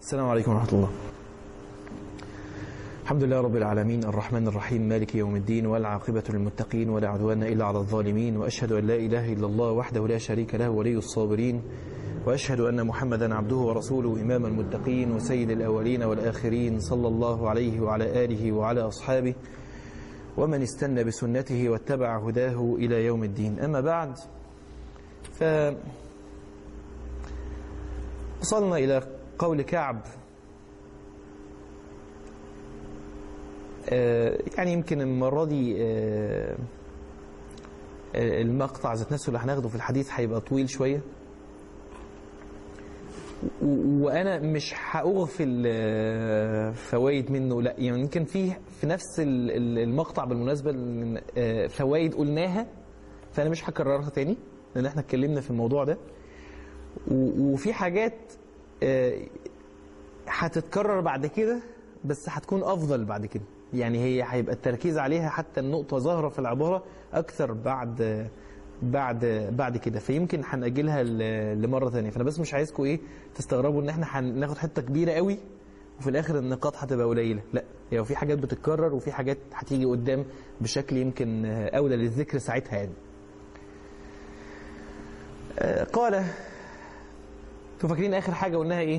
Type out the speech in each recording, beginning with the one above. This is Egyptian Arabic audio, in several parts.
السلام عليكم ورحمة الله الحمد لله رب العالمين الرحمن الرحيم مالك يوم الدين والعاقبة للمتقين ولا عدوان إلا على الظالمين وأشهد أن لا إله إلا الله وحده لا شريك له ولي الصابرين وأشهد أن محمدا عبده ورسوله إمام المتقين وسيد الأولين والآخرين صلى الله عليه وعلى آله وعلى أصحابه ومن استنى بسنته واتبع هداه إلى يوم الدين أما بعد ف وصلنا إلى قول كعب آه، يعني يمكن المرة دي آه، المقطع ذات نفسه اللي هناخده في الحديث هيبقى طويل شوية و- وأنا مش هأغفل آه، فوائد منه لا يعني يمكن فيه في نفس ال- ال- المقطع بالمناسبة آه، فوائد قلناها فأنا مش هكررها تاني لأن احنا اتكلمنا في الموضوع ده و- وفي حاجات آه، هتتكرر بعد كده بس هتكون افضل بعد كده يعني هي هيبقى التركيز عليها حتى النقطه ظاهره في العباره اكثر بعد بعد بعد كده فيمكن هنأجلها ل- لمره ثانيه فانا بس مش عايزكم ايه تستغربوا ان احنا هناخد حته كبيره قوي وفي الاخر النقاط هتبقى قليله لا هي في حاجات بتتكرر وفي حاجات هتيجي قدام بشكل يمكن آه، اولى للذكر ساعتها يعني آه، قال انتوا فاكرين اخر حاجه قلناها ايه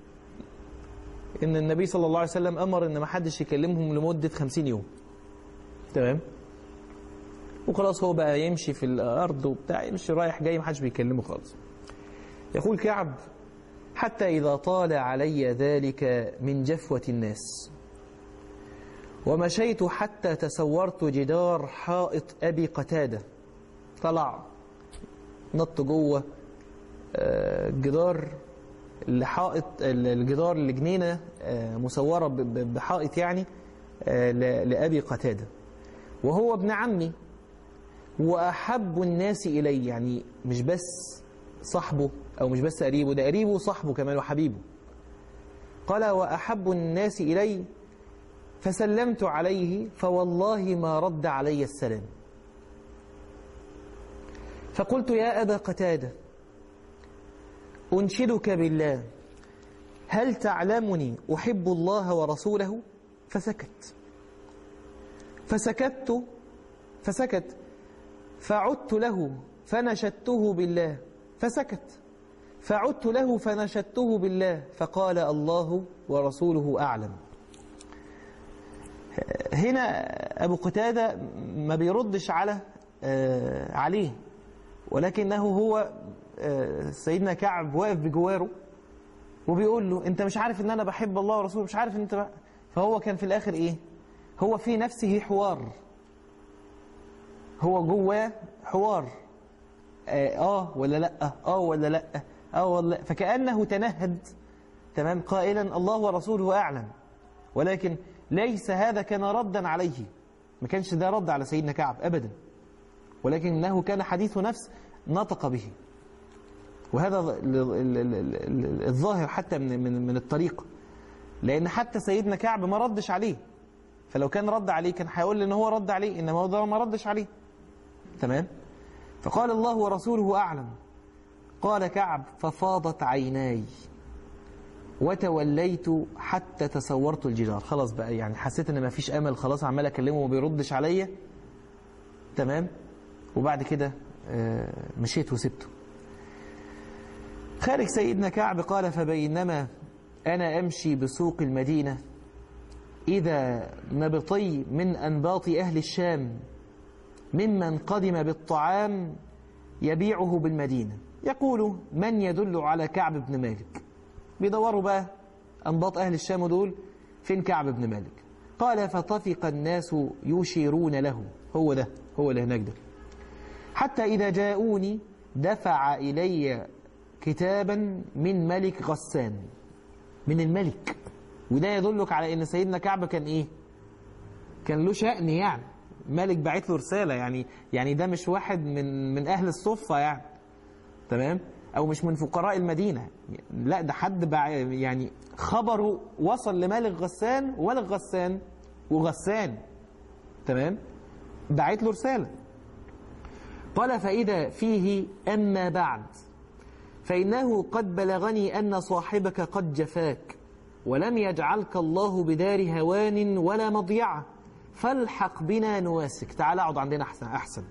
ان النبي صلى الله عليه وسلم امر ان ما حدش يكلمهم لمده 50 يوم تمام وخلاص هو بقى يمشي في الارض وبتاع يمشي رايح جاي ما حدش بيكلمه خالص يقول كعب حتى اذا طال علي ذلك من جفوه الناس ومشيت حتى تسورت جدار حائط ابي قتاده طلع نط جوه آه، جدار لحائط الجدار لجنينة آه، مسورة ب- ب- بحائط يعني آه، ل- لأبي قتادة وهو ابن عمي وأحب الناس إلي يعني مش بس صاحبه أو مش بس قريبه ده قريبه وصاحبه كمان وحبيبه قال وأحب الناس إلي فسلمت عليه فوالله ما رد علي السلام فقلت يا أبا قتادة أنشدك بالله هل تعلمني أحب الله ورسوله فسكت فسكت فسكت فعدت له فنشدته بالله فسكت فعدت له فنشدته بالله فقال الله ورسوله أعلم هنا أبو قتادة ما بيردش على آه، عليه ولكنه هو آه، سيدنا كعب واقف بجواره وبيقول له انت مش عارف ان انا بحب الله ورسوله مش عارف ان انت بقى. فهو كان في الاخر ايه هو في نفسه حوار هو جواه حوار آه, اه ولا لا اه ولا لا اه ولا لا فكأنه تنهد تمام قائلا الله ورسوله اعلم ولكن ليس هذا كان ردا عليه ما كانش ده رد على سيدنا كعب ابدا ولكنه كان حديث نفس نطق به وهذا ال- ال- ال- ال- الظاهر حتى من من من الطريقه لان حتى سيدنا كعب ما ردش عليه فلو كان رد عليه كان هيقول ان هو رد عليه انما هو ده ما ردش عليه تمام فقال الله ورسوله اعلم قال كعب ففاضت عيناي وتوليت حتى تسورت الجدار خلاص بقى يعني حسيت ان ما فيش امل خلاص عمال اكلمه وما بيردش عليا تمام وبعد كده آه، مشيت وسبته خارج سيدنا كعب قال فبينما أنا أمشي بسوق المدينة إذا نبطي من أنباط أهل الشام ممن قدم بالطعام يبيعه بالمدينة يقول من يدل على كعب بن مالك بيدوروا بقى أنباط أهل الشام دول فين كعب بن مالك قال فطفق الناس يشيرون له هو ده هو اللي هناك ده حتى إذا جاءوني دفع إلي كتابا من ملك غسان من الملك وده يدلك على ان سيدنا كعب كان ايه كان له شأن يعني ملك بعت له رسالة يعني يعني ده مش واحد من من اهل الصفة يعني تمام او مش من فقراء المدينة لا ده حد بع يعني خبره وصل لملك غسان وملك غسان وغسان تمام بعت له رسالة قال فإذا فيه أما بعد فإنه قد بلغني أن صاحبك قد جفاك ولم يجعلك الله بدار هوان ولا مضيعة فالحق بنا نواسك تعال اقعد عندنا أحسن, أحسن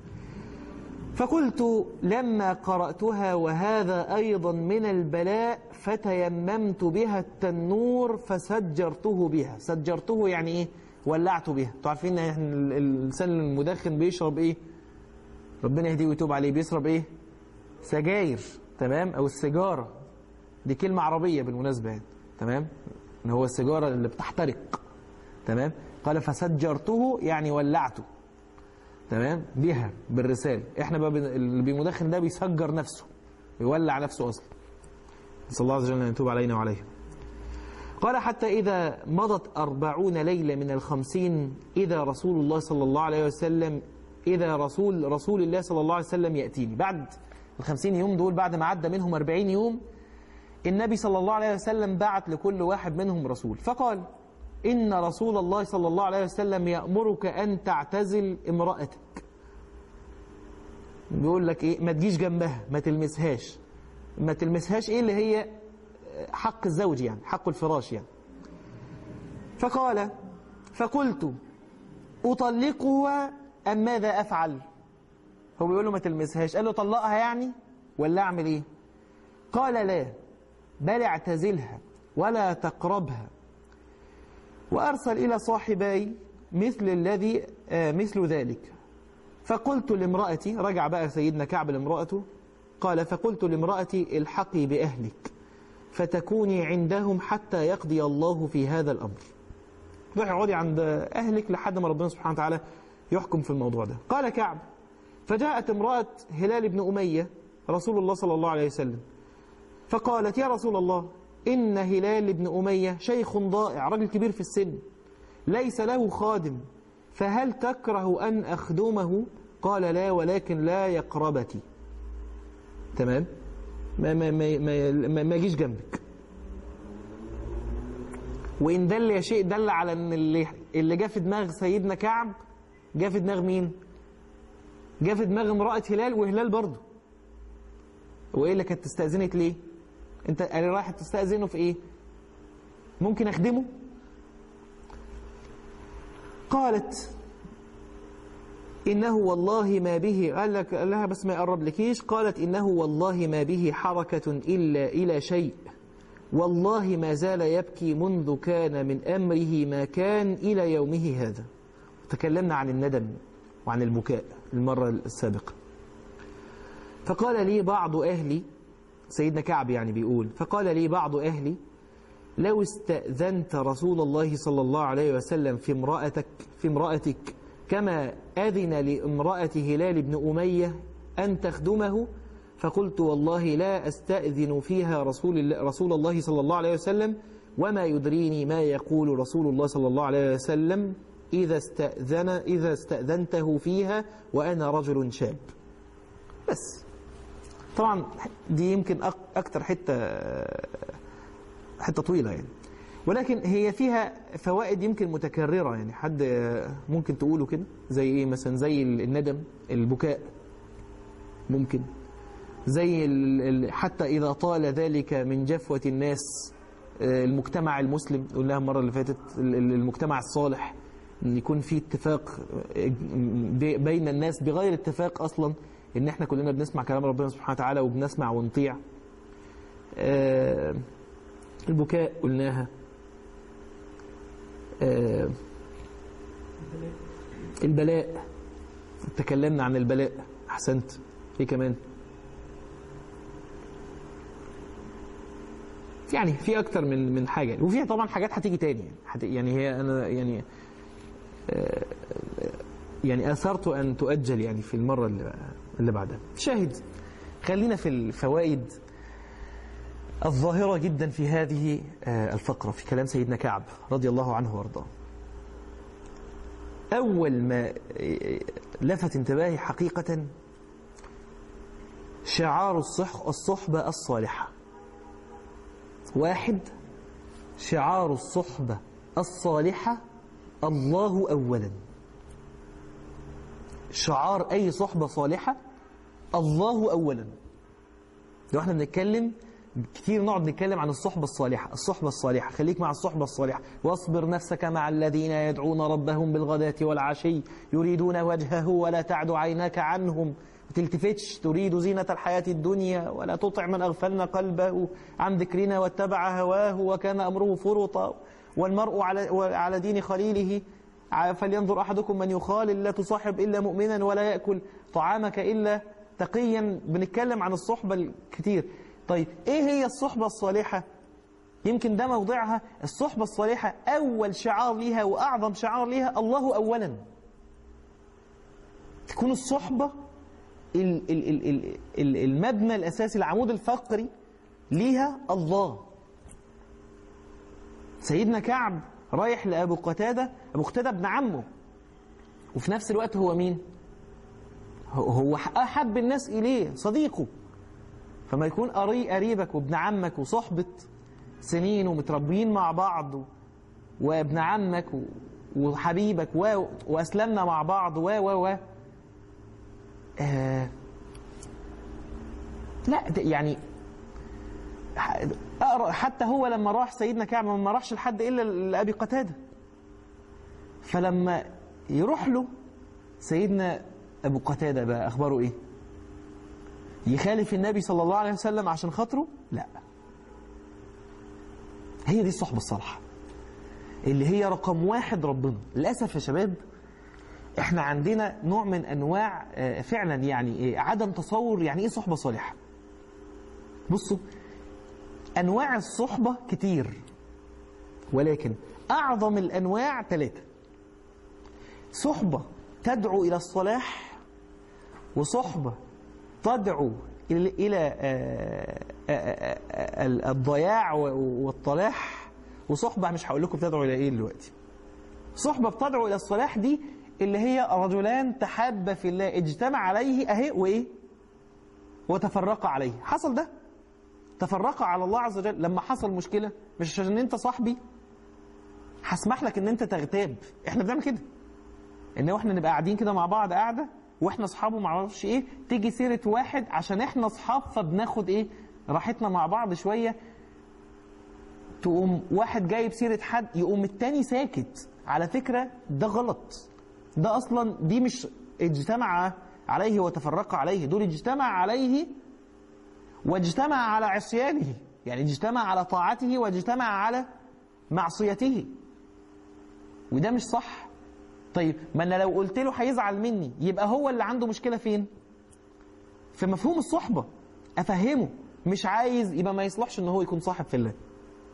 فقلت لما قرأتها وهذا أيضا من البلاء فتيممت بها التنور فسجرته بها سجرته يعني إيه ولعت بها انتوا عارفين ان الانسان المدخن بيشرب ايه ربنا يهديه ويتوب عليه بيشرب ايه سجاير تمام او السيجاره دي كلمه عربيه بالمناسبه يعني تمام ان هو السيجاره اللي بتحترق تمام قال فسجرته يعني ولعته تمام بها بالرسالة احنا بقى اللي بيمدخن ده بيسجر نفسه بيولع نفسه اصلا نسال الله عز وجل ان يتوب علينا وعليهم قال حتى إذا مضت أربعون ليلة من الخمسين إذا رسول الله صلى الله عليه وسلم إذا رسول رسول الله صلى الله عليه وسلم يأتيني بعد الخمسين يوم دول بعد ما عدى منهم أربعين يوم النبي صلى الله عليه وسلم بعت لكل واحد منهم رسول فقال إن رسول الله صلى الله عليه وسلم يأمرك أن تعتزل امرأتك بيقول لك إيه ما تجيش جنبها ما تلمسهاش ما تلمسهاش إيه اللي هي حق الزوج يعني حق الفراش يعني فقال فقلت أطلقها أم ماذا أفعل هو بيقول له ما تلمسهاش قال له طلقها يعني ولا أعمل إيه قال لا بل اعتزلها ولا تقربها وأرسل إلى صاحبي مثل الذي آه مثل ذلك فقلت لامرأتي رجع بقى سيدنا كعب لامرأته قال فقلت لامرأتي الحقي بأهلك فتكوني عندهم حتى يقضي الله في هذا الأمر روحي اقعدي عند أهلك لحد ما ربنا سبحانه وتعالى يحكم في الموضوع ده قال كعب فجاءت امرأة هلال بن أمية رسول الله صلى الله عليه وسلم فقالت يا رسول الله إن هلال بن أمية شيخ ضائع رجل كبير في السن ليس له خادم فهل تكره أن أخدمه قال لا ولكن لا يقربتي تمام ما ما ما ما, ما, ما يجيش جنبك وإن دل يا شيء دل على أن اللي اللي جه في دماغ سيدنا كعب جه في دماغ مين؟ جه في دماغ امرأة هلال وهلال برضه وإيه اللي كانت تستأذنك ليه؟ أنت قال رايح تستأذنه في إيه؟ ممكن أخدمه؟ قالت إنه والله ما به قال لك قال لها بس ما يقرب لكيش قالت إنه والله ما به حركة إلا إلى شيء والله ما زال يبكي منذ كان من أمره ما كان إلى يومه هذا تكلمنا عن الندم وعن البكاء المرة السابقة فقال لي بعض أهلي سيدنا كعب يعني بيقول فقال لي بعض أهلي لو استأذنت رسول الله صلى الله عليه وسلم في امرأتك في امرأتك كما أذن لامرأة هلال بن أمية أن تخدمه فقلت والله لا أستأذن فيها رسول الله, رسول الله صلى الله عليه وسلم وما يدريني ما يقول رسول الله صلى الله عليه وسلم إذا استأذن إذا استأذنته فيها وأنا رجل شاب بس طبعا دي يمكن أكتر حتة حتة طويلة يعني ولكن هي فيها فوائد يمكن متكررة يعني حد ممكن تقوله كده زي ايه مثلا زي الندم البكاء ممكن زي حتى إذا طال ذلك من جفوة الناس المجتمع المسلم قلناها المرة اللي فاتت المجتمع الصالح ان يكون في اتفاق بين الناس بغير اتفاق اصلا ان احنا كلنا بنسمع كلام ربنا سبحانه وتعالى وبنسمع ونطيع البكاء قلناها البلاء تكلمنا عن البلاء احسنت ايه كمان يعني في اكتر من من حاجه وفي طبعا حاجات هتيجي تاني يعني يعني هي انا يعني يعني اثرت ان تؤجل يعني في المره اللي اللي بعدها شاهد خلينا في الفوائد الظاهرة جدا في هذه الفقرة في كلام سيدنا كعب رضي الله عنه وارضاه أول ما لفت انتباهي حقيقة شعار الصح الصحبة الصالحة واحد شعار الصحبة الصالحة الله أولا شعار أي صحبة صالحة الله أولا لو احنا بنتكلم كتير نقعد نتكلم عن الصحبة الصالحة الصحبة الصالحة خليك مع الصحبة الصالحة واصبر نفسك مع الذين يدعون ربهم بالغداة والعشي يريدون وجهه ولا تعد عيناك عنهم ما تلتفتش تريد زينة الحياة الدنيا ولا تطع من أغفلنا قلبه عن ذكرنا واتبع هواه وكان أمره فرطا والمرء على على دين خليله فلينظر أحدكم من يخالل لا تصاحب إلا مؤمنا ولا يأكل طعامك إلا تقيا بنتكلم عن الصحبة الكتير طيب إيه هي الصحبة الصالحة يمكن ده موضعها الصحبة الصالحة أول شعار ليها وأعظم شعار ليها الله أولا تكون الصحبة ال- ال- ال- ال- ال- المبنى الأساسي العمود الفقري ليها الله سيدنا كعب رايح لأبو قتادة أبو قتادة ابن عمه وفي نفس الوقت هو مين هو- هو أحب الناس إليه صديقه فما يكون قري قريبك وابن عمك وصحبة سنين ومتربيين مع بعض و- وابن عمك و- وحبيبك و... وأسلمنا مع بعض و و و آه... لا ده يعني ح- أقرأ حتى هو لما راح سيدنا كعب ما راحش لحد إلا لأبي قتادة فلما يروح له سيدنا أبو قتادة بقى أخباره إيه يخالف النبي صلى الله عليه وسلم عشان خاطره لا هي دي الصحبة الصالحة اللي هي رقم واحد ربنا للأسف يا شباب احنا عندنا نوع من انواع آه، فعلا يعني آه، عدم تصور يعني ايه صحبة صالحة بصوا انواع الصحبة كتير ولكن اعظم الانواع ثلاثة صحبة تدعو الى الصلاح وصحبة تدعو الى إلى، آه، آه، آه، آه، الضياع والطلاح وصحبة مش هقول لكم بتدعو الى ايه دلوقتي صحبة بتدعو إلى الصلاح دي اللي هي رجلان تحابا في الله اجتمع عليه أهي وإيه وتفرقا عليه حصل ده تفرقا على الله عز وجل لما حصل مشكلة مش عشان أنت صاحبي هسمح لك ان انت تغتاب احنا بنعمل كده ان احنا نبقى قاعدين كده مع بعض قاعده واحنا اصحابه ما اعرفش ايه تيجي سيره واحد عشان احنا اصحاب فبناخد ايه راحتنا مع بعض شويه تقوم واحد جايب سيره حد يقوم التاني ساكت على فكره ده غلط ده اصلا دي مش اجتمع عليه وتفرق عليه دول اجتمع عليه واجتمع على عصيانه يعني اجتمع على طاعته واجتمع على معصيته وده مش صح طيب ما انا لو قلت له هيزعل مني يبقى هو اللي عنده مشكله فين في مفهوم الصحبه افهمه مش عايز يبقى ما يصلحش ان هو يكون صاحب في الله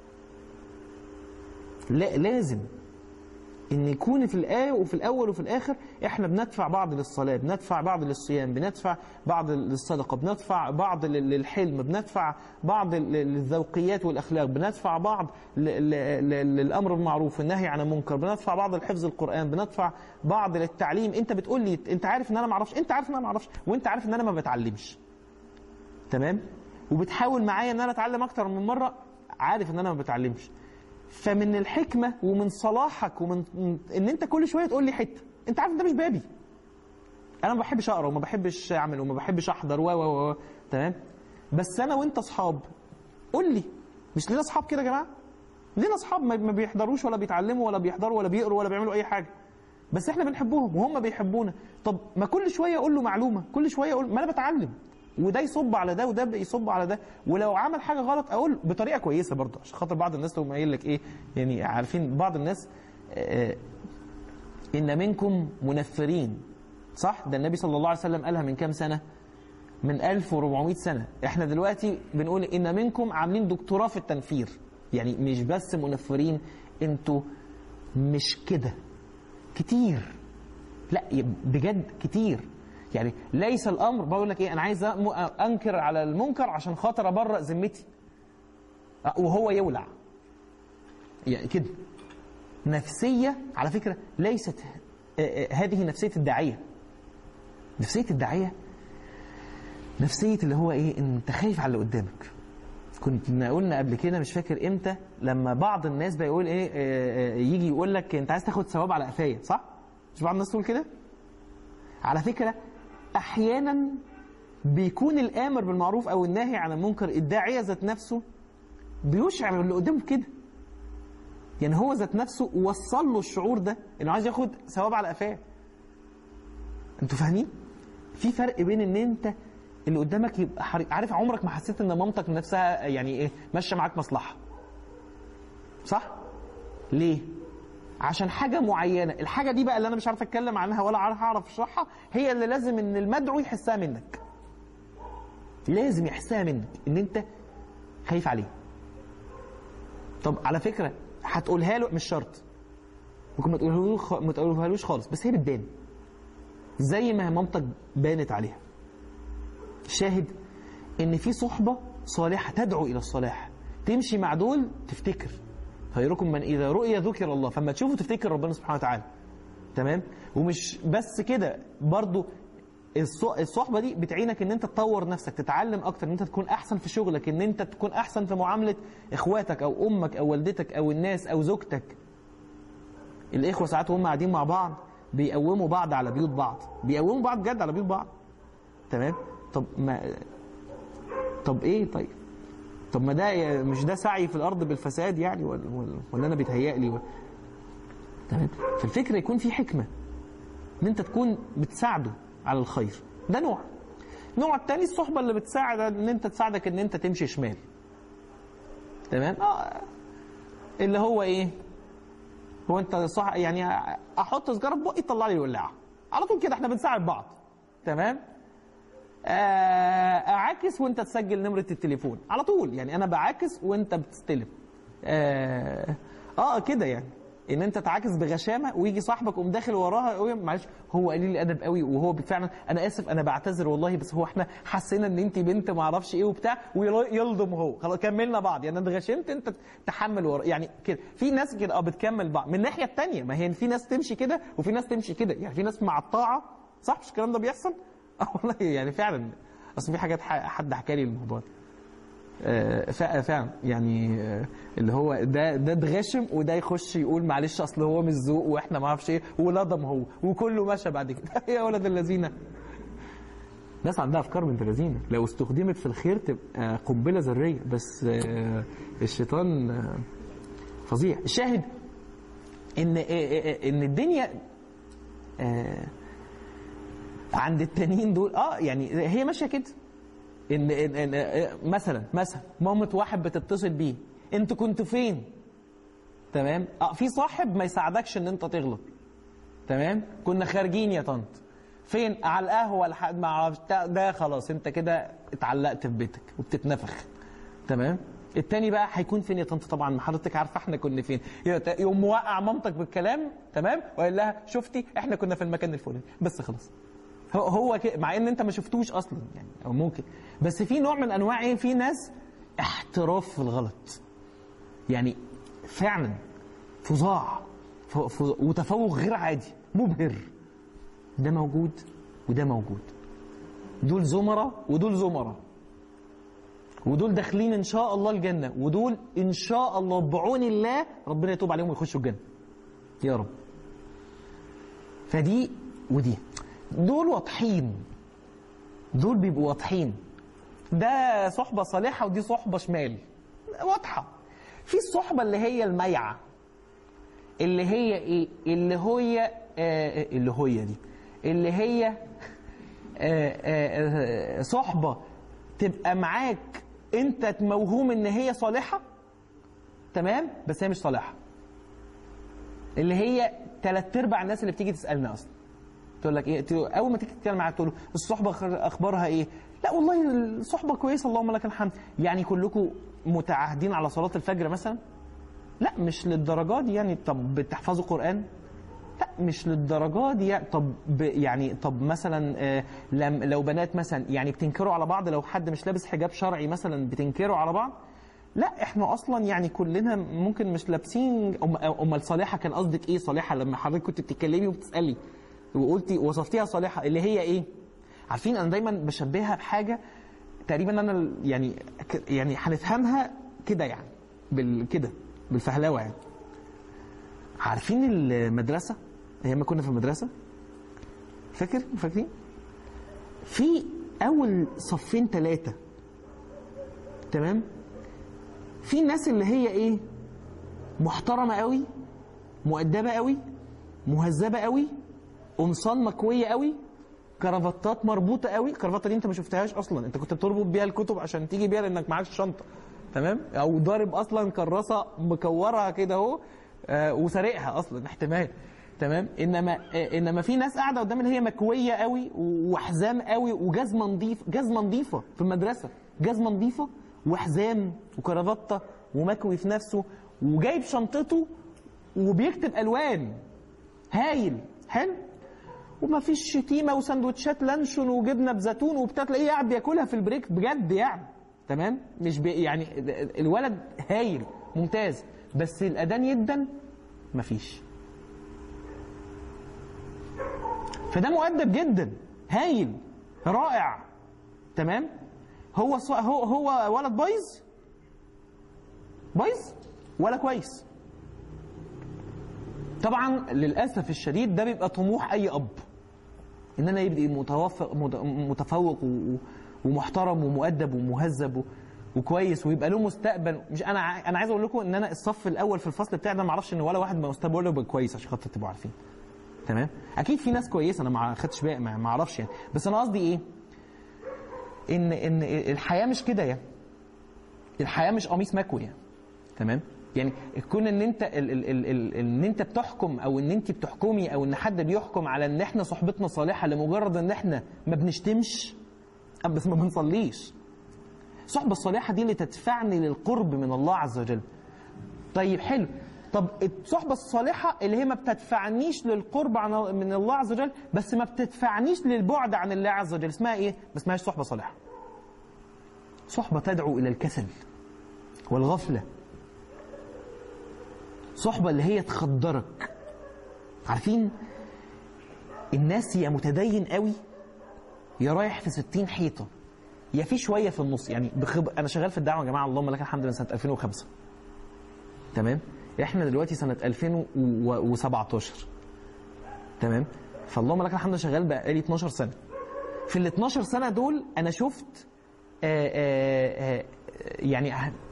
لا لازم ان يكون في الايه وفي الاول وفي الاخر احنا بندفع بعض للصلاه بندفع بعض للصيام بندفع بعض للصدقه بندفع بعض لل- للحلم بندفع بعض لل- للذوقيات والاخلاق بندفع بعض ل- ل- ل- للامر بالمعروف والنهي عن المنكر بندفع بعض لحفظ القران بندفع بعض للتعليم انت بتقول لي انت عارف ان انا ما اعرفش انت عارف ان انا ما اعرفش وانت عارف ان انا ما بتعلمش تمام وبتحاول معايا ان انا اتعلم اكتر من مره عارف ان انا ما بتعلمش فمن الحكمه ومن صلاحك ومن من- ان انت كل شويه تقول لي حته انت عارف ده مش بابي انا ما بحبش اقرا وما بحبش اعمل وما بحبش احضر و و و تمام بس انا وانت اصحاب قول لي مش لينا اصحاب كده يا جماعه لينا اصحاب ما ما بيحضروش ولا بيتعلموا ولا بيحضروا ولا بيقروا ولا بيعملوا اي حاجه بس احنا بنحبهم وهم بيحبونا طب ما كل شويه اقول له معلومه كل شويه اقول ما انا بتعلم وده يصب على ده وده يصب على ده ولو عمل حاجه غلط اقول بطريقه كويسه برضه عشان خاطر بعض الناس تقوم قايل لك ايه يعني عارفين بعض الناس آه، ان منكم منفرين صح ده النبي صلى الله عليه وسلم قالها من كام سنه من 1400 سنه احنا دلوقتي بنقول ان منكم عاملين دكتوراه في التنفير يعني مش بس منفرين انتوا مش كده كتير لا بجد كتير يعني ليس الامر بقول لك ايه انا عايز أم- انكر على المنكر عشان خاطر ابرأ ذمتي أه، وهو يولع يعني كده نفسيه على فكره ليست آه، آه، هذه نفسيه الداعيه نفسيه الداعيه نفسيه اللي هو ايه انت خايف على اللي قدامك كنا قلنا قبل كده مش فاكر امتى لما بعض الناس بيقول ايه آه، آه، يجي يقول لك انت عايز تاخد ثواب على قفايا صح؟ مش بعض الناس تقول كده؟ على فكره احيانا بيكون الامر بالمعروف او الناهي عن المنكر الداعيه ذات نفسه بيشعر اللي قدامه كده يعني هو ذات نفسه وصل له الشعور ده انه عايز ياخد ثواب على قفاه انتوا فاهمين في فرق بين ان انت اللي قدامك يبقى حري... عارف عمرك ما حسيت ان مامتك نفسها يعني ايه ماشيه معاك مصلحه صح ليه عشان حاجة معينة الحاجة دي بقى اللي أنا مش عارف أتكلم عنها ولا عارف أعرف أشرحها هي اللي لازم إن المدعو يحسها منك لازم يحسها منك إن أنت خايف عليه طب على فكرة هتقولها له مش شرط ممكن ما تقولهالوش ما تقولهالوش خالص بس هي بتبان زي ما مامتك بانت عليها شاهد ان في صحبه صالحه تدعو الى الصلاح تمشي مع دول تفتكر خيركم من اذا رؤي ذكر الله فما تشوفه تفتكر ربنا سبحانه وتعالى تمام ومش بس كده برضو الص- الصحبه دي بتعينك ان انت تطور نفسك تتعلم اكتر ان انت تكون احسن في شغلك ان انت تكون احسن في معامله اخواتك او امك او والدتك او الناس او زوجتك الاخوه ساعات وهم قاعدين مع بعض بيقوموا بعض على بيوت بعض بيقوموا بعض جد على بيوت بعض تمام طب ما طب ايه طيب طب ما ده مش ده سعي في الارض بالفساد يعني ولا, ولا, ولا انا بيتهيألي ولا تمام فالفكره يكون في حكمه ان انت تكون بتساعده على الخير ده نوع النوع الثاني الصحبه اللي بتساعد ان انت تساعدك ان انت تمشي شمال تمام اه اللي هو ايه هو انت صح يعني احط سجاره في بقي تطلع لي الولاعه على طول كده احنا بنساعد بعض تمام آه، اعاكس وانت تسجل نمره التليفون على طول يعني انا بعاكس وانت بتستلم اه, آه كده يعني ان انت تعاكس بغشامه ويجي صاحبك قوم داخل وراها يقول معلش هو قليل الادب قوي وهو فعلا انا اسف انا بعتذر والله بس هو احنا حسينا ان انت بنت ما اعرفش ايه وبتاع ويلضم هو خلاص كملنا بعض يعني انا غشمت انت تحمل ورا يعني كده في ناس كده اه بتكمل بعض من الناحيه الثانيه ما هي في ناس تمشي كده وفي ناس تمشي كده يعني في ناس مع الطاعه صح مش الكلام ده بيحصل؟ اه والله يعني فعلا اصل في حاجات ح- حد حكى لي الموضوع ده آه، فع- فعلا يعني آه، اللي هو ده ده اتغشم وده يخش يقول معلش اصل هو مش ذوق واحنا ما اعرفش ايه ولضم هو وكله مشى بعد كده يا ولد الذين ناس عندها افكار بنت لذينه لو استخدمت في الخير تبقى قنبله ذريه بس آه، الشيطان آه، فظيع الشاهد ان آه، آه، ان الدنيا آه، عند التانيين دول اه يعني هي ماشيه كده ان, إن, إن آه، مثلا مثلا مامة واحد بتتصل بيه انت كنت فين تمام اه في صاحب ما يساعدكش ان انت تغلط تمام كنا خارجين يا طنط فين على القهوه لحد ما اعرفش بتاع- ده خلاص انت كده اتعلقت في بيتك وبتتنفخ تمام التاني بقى هيكون فين يا طنط طبعا ما حضرتك عارفه احنا كنا فين يقوم موقع مامتك بالكلام تمام وقال لها شفتي احنا كنا في المكان الفلاني بس خلاص هو هو كده مع ان انت ما شفتوش اصلا يعني او ممكن بس في نوع من انواع ايه في ناس احتراف في الغلط يعني فعلا فظاع ف- ف- وتفوق غير عادي مبهر ده موجود وده موجود دول زمرة ودول زمرة ودول داخلين ان شاء الله الجنة ودول ان شاء الله بعون الله ربنا يتوب عليهم ويخشوا الجنة يا رب فدي ودي دول واضحين دول بيبقوا واضحين ده صحبة صالحة ودي صحبة شمال واضحة في الصحبة اللي هي الميعة اللي هي ايه اللي هي آه اللي هي دي اللي هي آه آه آه صحبة تبقى معاك انت موهوم ان هي صالحة تمام بس هي مش صالحة اللي هي تلات ارباع الناس اللي بتيجي تسالنا اصلا تقول لك ايه تقول- اول ما تيجي تتكلم معاها تقول له الصحبه أخر- اخبارها ايه لا والله الصحبه كويسه اللهم لك الحمد يعني كلكم متعاهدين على صلاه الفجر مثلا لا مش للدرجات دي يعني طب بتحفظوا قران لا مش للدرجات دي يعني طب ب- يعني طب مثلا آه، لم لو بنات مثلا يعني بتنكروا على بعض لو حد مش لابس حجاب شرعي مثلا بتنكروا على بعض لا احنا اصلا يعني كلنا ممكن مش لابسين أم- امال صالحه كان قصدك ايه صالحه لما حضرتك كنت بتتكلمي وبتسالي وقلتي وصفتيها صالحه اللي هي ايه عارفين انا دايما بشبهها بحاجه تقريبا انا ال- يعني ك- يعني هنفهمها كده يعني بال كده بالفهلوه يعني عارفين المدرسه ايام ما كنا في المدرسه فاكر فاكرين في اول صفين ثلاثه تمام في الناس اللي هي ايه محترمه قوي مؤدبه قوي مهذبه قوي قمصان مكويه قوي كرافتات مربوطه قوي الكرافته دي انت ما شفتهاش اصلا انت كنت بتربط بيها الكتب عشان تيجي بيها لانك معكش شنطه تمام او ضارب اصلا كراسه مكورها كده اهو آه، وسارقها اصلا احتمال تمام انما آه، انما في ناس قاعده قدام اللي هي مكويه قوي وحزام قوي وجزمه نظيف جزمه نظيفه في المدرسه جزمه نظيفه وحزام وكرافته ومكوي في نفسه وجايب شنطته وبيكتب الوان هايل حلو وما فيش شتيمه وسندوتشات لانشون وجبنه بزيتون وبتاع تلاقيه قاعد بياكلها في البريك بجد يعني تمام مش بي يعني الولد هايل ممتاز بس الاذان يدن مفيش فده مؤدب جدا هايل رائع تمام هو ص- هو هو ولد بايظ بايظ ولا كويس طبعا للاسف الشديد ده بيبقى طموح اي اب ان انا يبقى متوفق مت- متفوق و- ومحترم ومؤدب ومهذب و- وكويس ويبقى له مستقبل مش انا ع- انا عايز اقول لكم ان انا الصف الاول في الفصل بتاعي ده ما اعرفش ان ولا واحد مستقبله يبقى كويس عشان خاطر تبقوا عارفين تمام اكيد في ناس كويسه انا ما خدتش بالي ما ما اعرفش يعني بس انا قصدي ايه ان ان الحياه مش كده يعني الحياه مش قميص مكوي يعني. تمام يعني كون ان انت ال ال ال ال ان انت بتحكم او ان انت بتحكمي او ان حد بيحكم على ان احنا صحبتنا صالحه لمجرد ان احنا ما بنشتمش أه بس ما بنصليش الصحبه الصالحه دي اللي تدفعني للقرب من الله عز وجل طيب حلو طب الصحبة الصالحة اللي هي ما بتدفعنيش للقرب عن من الله عز وجل بس ما بتدفعنيش للبعد عن الله عز وجل اسمها ايه؟ ما اسمهاش صحبة صالحة. صحبة تدعو إلى الكسل والغفلة. صحبة اللي هي تخدرك. عارفين الناس يا متدين قوي يا رايح في 60 حيطة يا في شوية في النص يعني بخب... أنا شغال في الدعوة يا جماعة اللهم لك الحمد من سنة 2005 تمام احنا دلوقتي سنه 2017 تمام فاللهم لك الحمد شغال بقالي 12 سنه في ال 12 سنه دول انا شفت آآ آآ يعني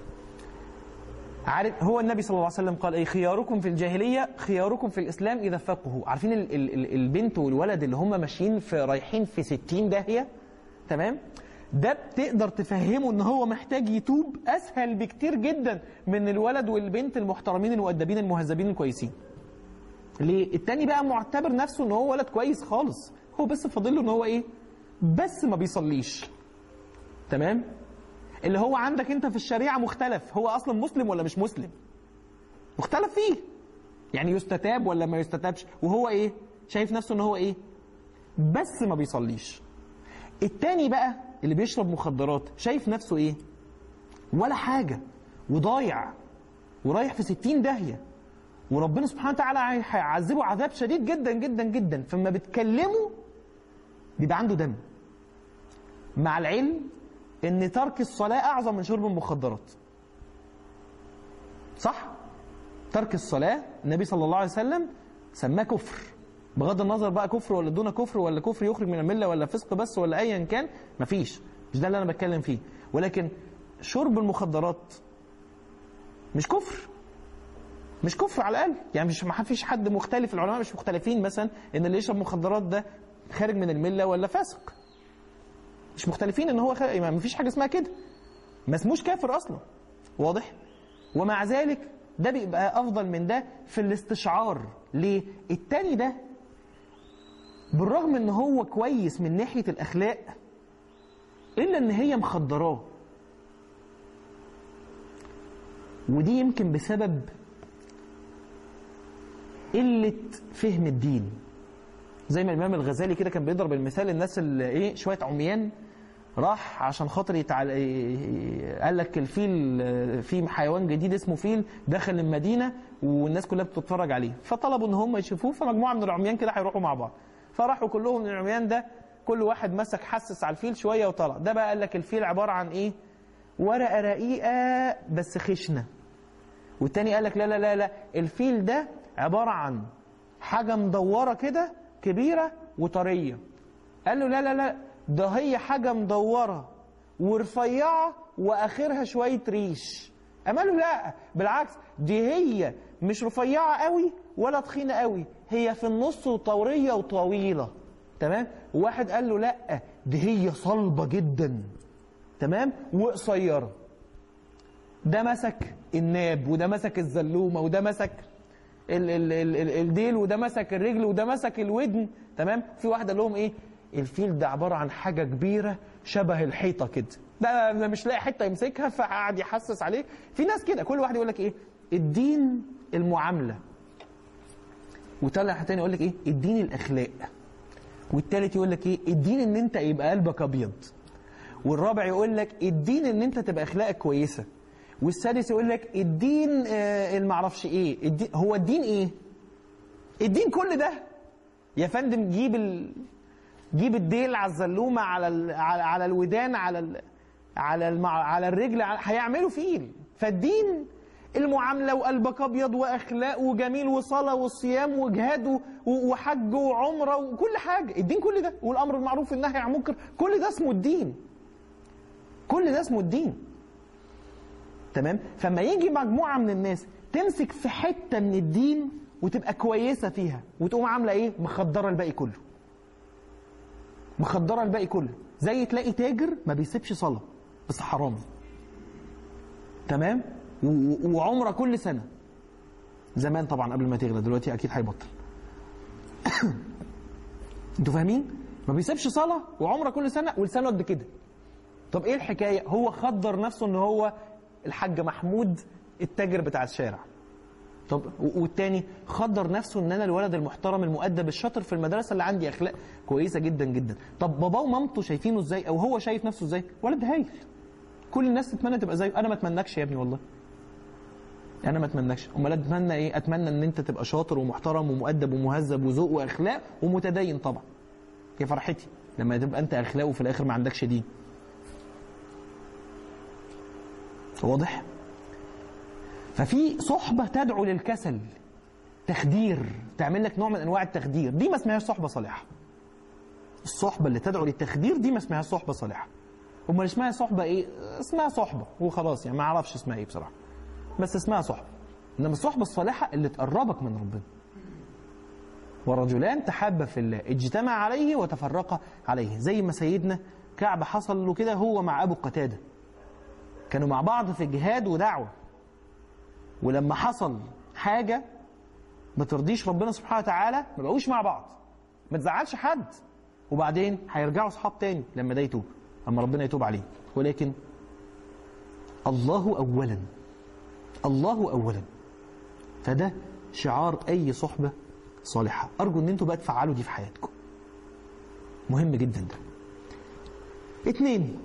عارف هو النبي صلى الله عليه وسلم قال ايه خياركم في الجاهليه خياركم في الاسلام اذا فقهوا عارفين ال ال ال البنت والولد اللي هم ماشيين في رايحين في 60 داهيه تمام ده بتقدر تفهمه ان هو محتاج يتوب اسهل بكتير جدا من الولد والبنت المحترمين المؤدبين المهذبين الكويسين ليه التاني بقى معتبر نفسه ان هو ولد كويس خالص هو بس فاضل له ان هو ايه بس ما بيصليش تمام اللي هو عندك انت في الشريعه مختلف هو اصلا مسلم ولا مش مسلم مختلف فيه يعني يستتاب ولا ما يستتابش وهو ايه شايف نفسه ان هو ايه بس ما بيصليش التاني بقى اللي بيشرب مخدرات شايف نفسه ايه ولا حاجة وضايع ورايح في ستين داهية وربنا سبحانه وتعالى هيعذبه عذاب شديد جدا جدا جدا فما بتكلمه بيبقى عنده دم مع العلم ان ترك الصلاة اعظم من شرب المخدرات صح ترك الصلاة النبي صلى الله عليه وسلم سماه كفر بغض النظر بقى كفر ولا دون كفر ولا كفر يخرج من المله ولا فسق بس ولا ايا كان مفيش مش ده اللي انا بتكلم فيه ولكن شرب المخدرات مش كفر مش كفر على الاقل يعني مش ما فيش حد مختلف العلماء مش مختلفين مثلا ان اللي يشرب مخدرات ده خارج من المله ولا فاسق مش مختلفين ان هو خارج ما فيش حاجه اسمها كده ما اسموش كافر اصلا واضح ومع ذلك ده بيبقى افضل من ده في الاستشعار ليه التاني ده بالرغم ان هو كويس من ناحيه الاخلاق الا ان هي مخدراه ودي يمكن بسبب قله فهم الدين زي ما الامام الغزالي كده كان بيضرب المثال الناس اللي ايه شويه عميان راح عشان خاطر يتعال... قال لك الفيل في حيوان جديد اسمه فيل دخل المدينه والناس كلها بتتفرج عليه فطلبوا ان هم يشوفوه فمجموعه من العميان كده هيروحوا مع بعض فراحوا كلهم من العميان ده كل واحد مسك حسس على الفيل شويه وطلع ده بقى قال لك الفيل عباره عن ايه ورقه رقيقه بس خشنه والتاني قال لك لا لا لا لا الفيل ده عباره عن حاجه مدوره كده كبيره وطريه قال له لا لا لا ده هي حاجة مدورة ورفيعة وآخرها شوية ريش أما له لا بالعكس دي هي مش رفيعة قوي ولا تخينة قوي هي في النص وطورية وطويلة تمام واحد قال له لا دي هي صلبة جدا تمام وقصيرة ده مسك الناب وده مسك الزلومة وده مسك ال ال ال ال الديل وده مسك الرجل وده مسك الودن تمام في واحد قال لهم ايه الفيل ده عبارة عن حاجة كبيرة شبه الحيطة كده ده ده مش لاقي حتة يمسكها فقعد يحسس عليه في ناس كده كل واحد يقول لك ايه الدين المعاملة وطلع تاني يقول لك ايه الدين الاخلاق والتالت يقول لك ايه الدين ان انت يبقى قلبك ابيض والرابع يقول لك الدين ان انت تبقى اخلاقك كويسه والسادس يقول لك الدين آه المعرفش ايه الدين هو الدين ايه الدين كل ده يا فندم جيب ال... جيب الديل على الزلومه على ال... على, على الودان على ال... على المع... على الرجل على... هيعملوا فيل فالدين المعامله وقلبك ابيض واخلاق وجميل وصلاه وصيام وجهاد و... وحج وعمره وكل حاجه الدين كل ده والامر بالمعروف والنهي عن المنكر كل ده اسمه الدين كل ده اسمه الدين تمام فما يجي مجموعه من الناس تمسك في حته من الدين وتبقى كويسه فيها وتقوم عامله ايه مخدره الباقي كله مخدره الباقي كله زي تلاقي تاجر ما بيسيبش صلاه بس حرام تمام و- وعمره كل سنه زمان طبعا قبل ما تغلى دلوقتي اكيد هيبطل انتوا فاهمين ما بيسيبش صلاه وعمره كل سنه ولسانه قد كده طب ايه الحكايه هو خدر نفسه ان هو الحاج محمود التاجر بتاع الشارع طب و- والتاني خدر نفسه ان انا الولد المحترم المؤدب الشاطر في المدرسه اللي عندي اخلاق كويسه جدا جدا طب باباه ومامته شايفينه ازاي او هو شايف نفسه ازاي ولد هايل كل الناس تتمنى تبقى زيه انا ما اتمناكش يا ابني والله انا ما اتمناكش امال اتمنى ايه اتمنى ان انت تبقى شاطر ومحترم ومؤدب ومهذب وذوق واخلاق ومتدين طبعا يا فرحتي لما تبقى انت اخلاق وفي الاخر ما عندكش دين واضح ففي صحبه تدعو للكسل تخدير تعمل لك نوع من انواع التخدير دي ما اسمهاش صحبه صالحه الصحبه اللي تدعو للتخدير دي ما اسمهاش صحبه صالحه امال اسمها صحبه ايه اسمها صحبه وخلاص يعني ما اعرفش اسمها ايه بصراحه بس اسمها صحبه انما الصحبه الصالحه اللي تقربك من ربنا ورجلان تحابا في الله اجتمع عليه وتفرقا عليه زي ما سيدنا كعب حصل له كده هو مع ابو قتاده كانوا مع بعض في جهاد ودعوه ولما حصل حاجه ما ترضيش ربنا سبحانه وتعالى ما بقوش مع بعض ما تزعلش حد وبعدين هيرجعوا اصحاب تاني لما ده يتوب اما ربنا يتوب عليه ولكن الله اولا الله اولا فده شعار اي صحبه صالحه ارجو ان انتوا بقى تفعلوا دي في حياتكم مهم جدا ده اتنين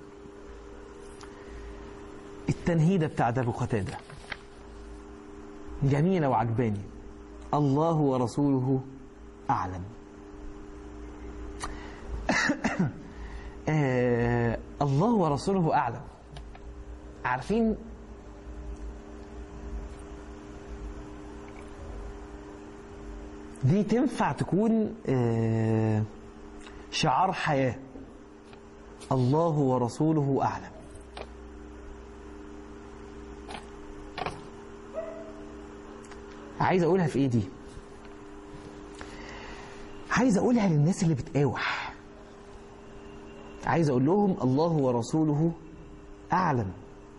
التنهيدة بتاعت أبو قتادة جميلة وعجباني الله ورسوله أعلم آه الله ورسوله أعلم عارفين دي تنفع تكون آه شعار حياة الله ورسوله أعلم عايز اقولها في ايه دي عايز اقولها للناس اللي بتقاوح عايز اقول لهم الله ورسوله اعلم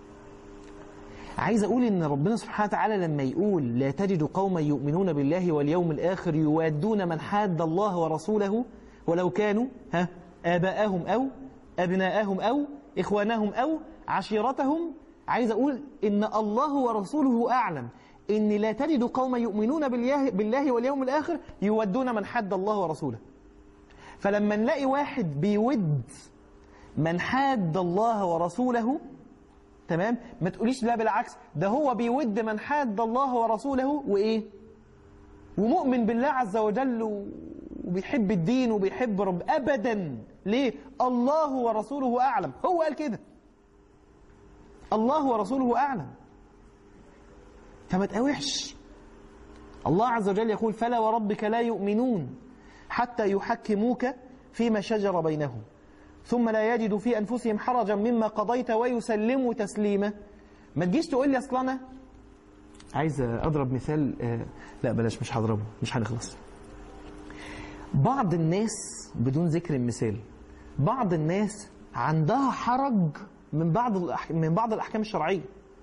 عايز اقول ان ربنا سبحانه وتعالى لما يقول لا تجد قوما يؤمنون بالله واليوم الاخر يوادون من حاد الله ورسوله ولو كانوا ها اباءهم او ابناءهم او اخوانهم او عشيرتهم عايز اقول ان الله ورسوله اعلم ان لا تجد قوما يؤمنون بالله, بالله واليوم الاخر يودون من حد الله ورسوله فلما نلاقي واحد بيود من حاد الله ورسوله تمام ما تقوليش لا بالعكس ده هو بيود من حاد الله ورسوله وايه ومؤمن بالله عز وجل و- وبيحب الدين وبيحب رب ابدا ليه الله ورسوله اعلم هو قال كده الله ورسوله اعلم فما تقاوحش الله عز وجل يقول فلا وربك لا يؤمنون حتى يحكموك فيما شجر بينهم ثم لا يجدوا في أنفسهم حرجا مما قضيت ويسلموا تسليما ما تجيش تقول لي أصل أنا عايز أضرب مثال آه، لا بلاش مش هضربه مش هنخلص بعض الناس بدون ذكر المثال بعض الناس عندها حرج من بعض الأح- من بعض الأحكام الشرعية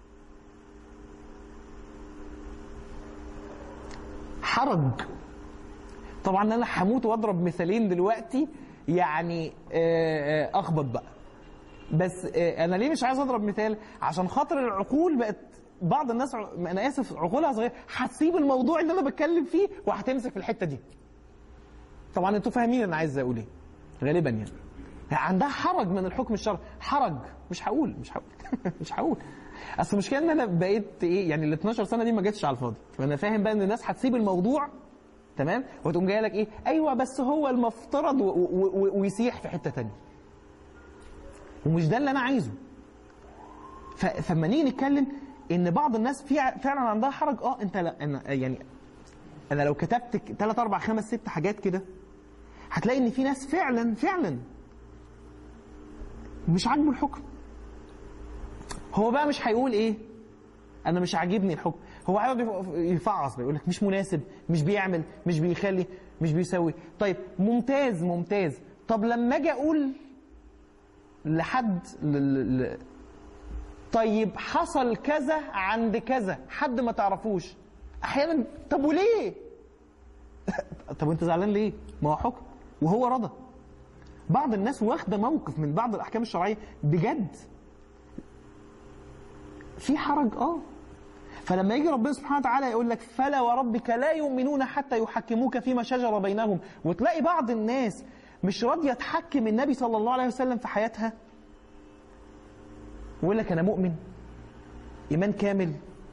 حرج طبعا انا هموت واضرب مثالين دلوقتي يعني آه، آه، اخبط بقى بس آه، انا ليه مش عايز اضرب مثال عشان خاطر العقول بقت بعض الناس ع- انا اسف عقولها صغيره هتسيب الموضوع اللي انا بتكلم فيه وهتمسك في الحته دي طبعا انتوا فاهمين انا عايز اقول ايه غالبا يعني عندها حرج من الحكم الشرعي حرج مش هقول مش هقول مش هقول اصل المشكله ان انا بقيت ايه يعني ال 12 سنه دي ما جاتش على الفاضي فانا فاهم بقى ان الناس هتسيب الموضوع تمام وتقوم جايه لك ايه ايوه بس هو المفترض و- و- و- ويسيح في حته تانية ومش ده اللي انا عايزه ف- فلما نيجي نتكلم ان بعض الناس فيع- فعلا عندها حرج اه انت لا أنا يعني انا لو كتبت 3 4 5 6 حاجات كده هتلاقي ان في ناس فعلا فعلا مش عاجبه الحكم هو بقى مش هيقول ايه انا مش عاجبني الحكم هو هيقعد يف- يفعص بقى يقول لك مش مناسب مش بيعمل مش بيخلي مش بيسوي طيب ممتاز ممتاز طب لما اجي اقول لحد ل... ل... ل... طيب حصل كذا عند كذا حد ما تعرفوش احيانا طب وليه طب وانت زعلان ليه ما هو حكم وهو رضى بعض الناس واخده موقف من بعض الاحكام الشرعيه بجد في حرج اه فلما يجي ربنا سبحانه وتعالى يقول لك فلا وربك لا يؤمنون حتى يحكموك فيما شجر بينهم وتلاقي بعض الناس مش راضيه تحكم النبي صلى الله عليه وسلم في حياتها ويقول لك انا مؤمن ايمان كامل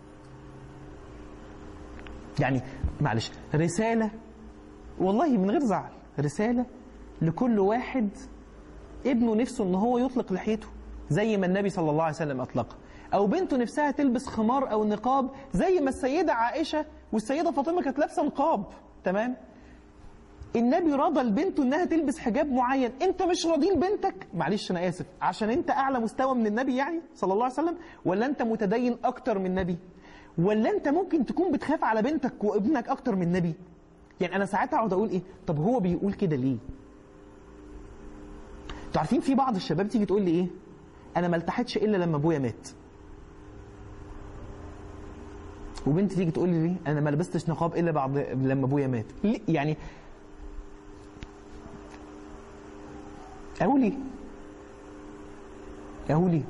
يعني معلش رساله والله من غير زعل رساله لكل واحد ابنه نفسه ان هو يطلق لحيته زي ما النبي صلى الله عليه وسلم اطلقها او بنته نفسها تلبس خمار او نقاب زي ما السيده عائشه والسيده فاطمه كانت لابسه نقاب تمام النبي رضى لبنته انها تلبس حجاب معين انت مش راضين بنتك معلش انا اسف عشان انت اعلى مستوى من النبي يعني صلى الله عليه وسلم ولا انت متدين اكتر من النبي ولا انت ممكن تكون بتخاف على بنتك وابنك اكتر من النبي يعني انا ساعات اقعد اقول ايه طب هو بيقول كده ليه انتوا عارفين في بعض الشباب تيجي تقول لي ايه انا ما التحتش الا لما ابويا مات وبنتي تيجي تقول لي ليه انا ما لبستش نقاب الا بعد لما ابويا مات ليه؟ يعني اقول ايه اقول ايه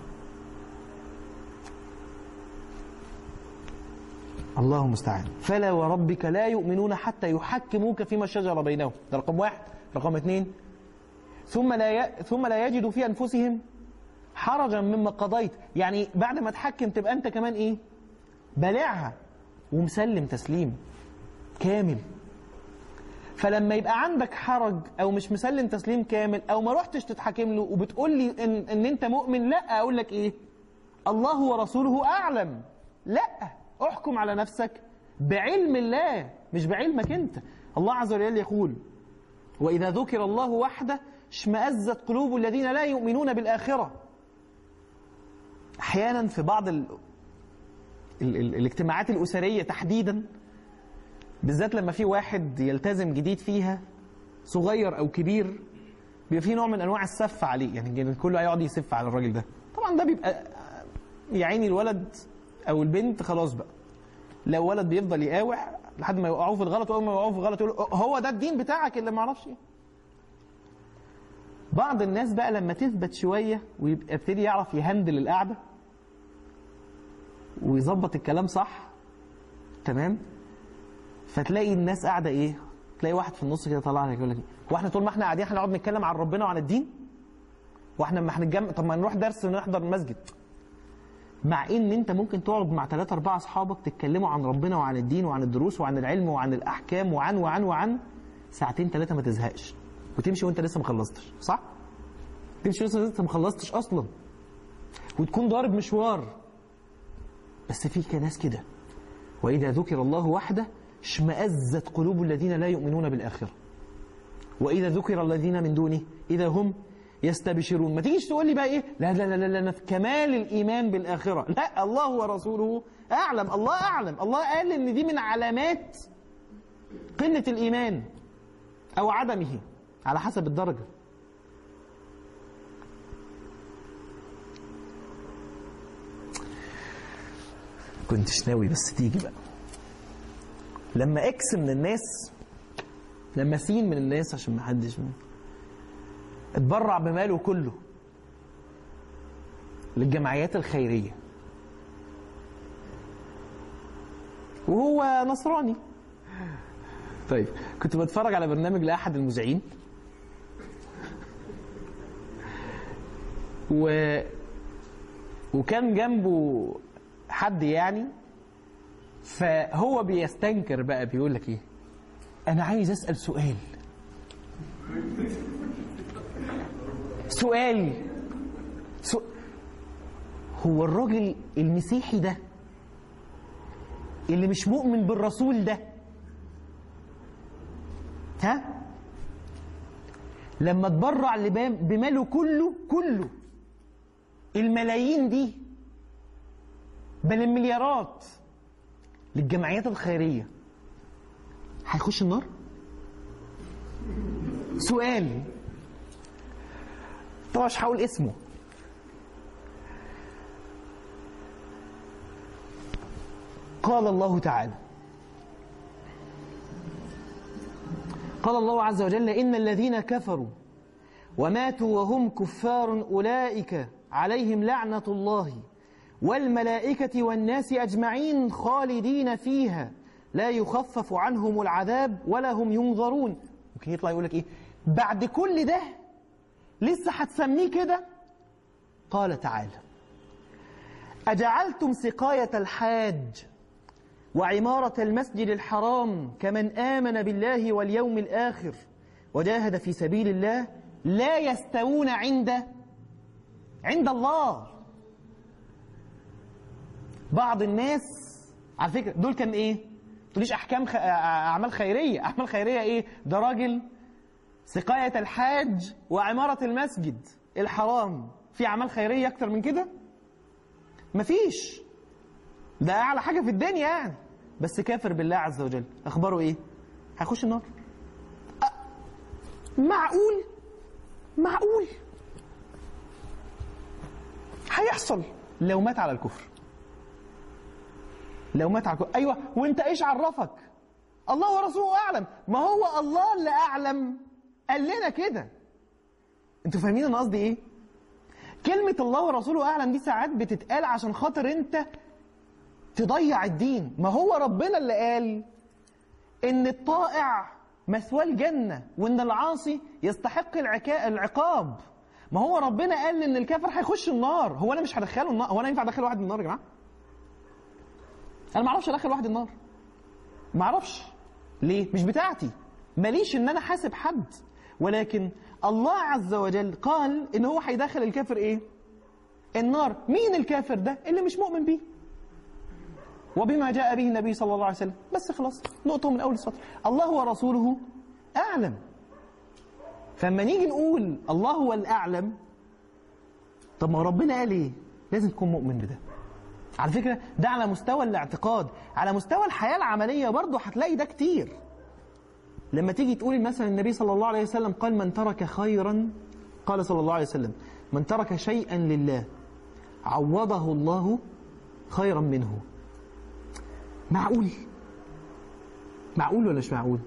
الله المستعان فلا وربك لا يؤمنون حتى يحكموك فيما شجر بينهم ده رقم واحد رقم اثنين ثم لا ي... ثم لا يجدوا في انفسهم حرجا مما قضيت يعني بعد ما تحكم تبقى انت كمان ايه بلعها ومسلم تسليم كامل فلما يبقى عندك حرج او مش مسلم تسليم كامل او ما رحتش تتحاكم له وبتقول لي ان, إن انت مؤمن لا اقول لك ايه الله ورسوله اعلم لا احكم على نفسك بعلم الله مش بعلمك انت الله عز وجل يقول واذا ذكر الله وحده اشمأزت قلوب الذين لا يؤمنون بالآخرة أحيانا في بعض ال... ال... ال... الاجتماعات الأسرية تحديدا بالذات لما في واحد يلتزم جديد فيها صغير أو كبير بيبقى في نوع من أنواع السف عليه يعني كله هيقعد يسف على الراجل ده طبعا ده بيبقى يا عيني الولد أو البنت خلاص بقى لو ولد بيفضل يقاوح لحد ما يوقعوه في الغلط واول ما يوقعوه في الغلط يقول هو ده الدين بتاعك اللي ما اعرفش ايه بعض الناس بقى لما تثبت شويه ويبقى يبتدي يعرف يهندل القعده ويظبط الكلام صح تمام فتلاقي الناس قاعده ايه تلاقي واحد في النص كده طلع لك يقول لك هو احنا طول ما احنا قاعدين هنقعد نتكلم عن ربنا وعن الدين واحنا لما هنتجمع طب ما نروح درس ونحضر المسجد مع ان انت ممكن تقعد مع ثلاثة أربعة أصحابك تتكلموا عن ربنا وعن الدين وعن الدروس وعن العلم وعن الأحكام وعن وعن وعن ساعتين ثلاثة ما تزهقش وتمشي وانت لسه ما خلصتش صح؟ تمشي لسه لسه ما خلصتش أصلا وتكون ضارب مشوار بس في ناس كده وإذا ذكر الله وحده اشمأزت قلوب الذين لا يؤمنون بالآخرة وإذا ذكر الذين من دونه إذا هم يستبشرون ما تيجيش تقول لي بقى ايه لا لا لا لا, لا أنا في كمال الايمان بالاخره لا الله ورسوله اعلم الله اعلم الله قال ان دي من علامات قله الايمان او عدمه على حسب الدرجه كنتش ناوي بس تيجي بقى لما اكس من الناس لما سين من الناس عشان ما حدش من اتبرع بماله كله للجمعيات الخيرية وهو نصراني طيب كنت بتفرج على برنامج لأحد المذيعين و وكان جنبه حد يعني فهو بيستنكر بقى بيقول لك ايه انا عايز اسال سؤال سؤال سؤ... هو الراجل المسيحي ده اللي مش مؤمن بالرسول ده ها لما تبرع لبام بماله كله كله الملايين دي بل المليارات للجمعيات الخيرية هيخش النار؟ سؤال طبعا مش هقول اسمه قال الله تعالى قال الله عز وجل إن الذين كفروا وماتوا وهم كفار أولئك عليهم لعنة الله والملائكة والناس أجمعين خالدين فيها لا يخفف عنهم العذاب ولا هم ينظرون ممكن يطلع يقول لك إيه بعد كل ده لسه هتسميه كده قال تعالى أجعلتم سقاية الحاج وعمارة المسجد الحرام كمن آمن بالله واليوم الآخر وجاهد في سبيل الله لا يستوون عند عند الله بعض الناس على فكرة دول كان ايه تقوليش احكام خ... اعمال خيرية اعمال خيرية ايه ده راجل سقاية الحاج وعمارة المسجد الحرام في اعمال خيرية اكتر من كده مفيش ده اعلى حاجة في الدنيا يعني بس كافر بالله عز وجل اخباره ايه هيخش النار أ... معقول معقول هيحصل لو مات على الكفر لو مات على الكفر ايوه وانت ايش عرفك الله ورسوله اعلم ما هو الله اللي اعلم قال لنا كده انتوا فاهمين انا قصدي ايه كلمة الله ورسوله أعلم دي ساعات بتتقال عشان خاطر أنت تضيع الدين ما هو ربنا اللي قال إن الطائع مثواه الجنة وإن العاصي يستحق العكا... العقاب ما هو ربنا قال إن الكافر هيخش النار هو أنا مش هدخله النار هو أنا ينفع أدخل واحد النار يا جماعة أنا ما أعرفش أدخل واحد النار ما أعرفش ليه مش بتاعتي ماليش إن أنا حاسب حد ولكن الله عز وجل قال ان هو هيدخل الكافر ايه النار مين الكافر ده اللي مش مؤمن بيه وبما جاء به النبي صلى الله عليه وسلم بس خلاص نقطة من أول السطر الله ورسوله أعلم فلما نيجي نقول الله هو الأعلم طب ما ربنا قال إيه لازم تكون مؤمن بده على فكرة ده على مستوى الاعتقاد على مستوى الحياة العملية برضه هتلاقي ده كتير لما تيجي تقول مثلا النبي صلى الله عليه وسلم قال من ترك خيرا قال صلى الله عليه وسلم من ترك شيئا لله عوضه الله خيرا منه معقول معقول ولا مش معقول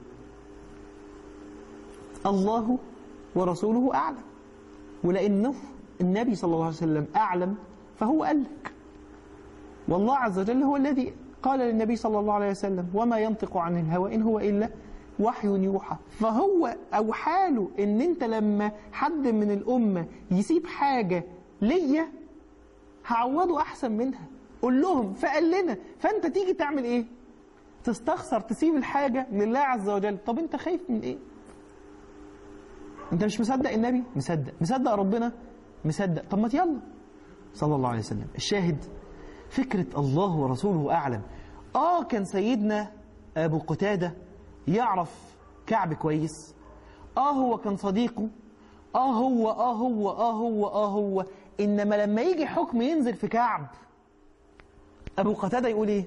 الله ورسوله أعلم ولأنه النبي صلى الله عليه وسلم أعلم فهو قال لك والله عز وجل هو الذي قال للنبي صلى الله عليه وسلم وما ينطق عن الهوى إن هو إلا وحي يوحى فهو او حاله ان انت لما حد من الامه يسيب حاجه ليا هعوضه احسن منها قول لهم فقال لنا فانت تيجي تعمل ايه تستخسر تسيب الحاجه لله عز وجل طب انت خايف من ايه انت مش مصدق النبي مصدق مصدق ربنا مصدق طب ما يلا صلى الله عليه وسلم الشاهد فكره الله ورسوله اعلم اه كان سيدنا ابو قتاده يعرف كعب كويس اه هو كان صديقه اه هو اه هو اه هو اه هو انما لما يجي حكم ينزل في كعب ابو قتاده يقول ايه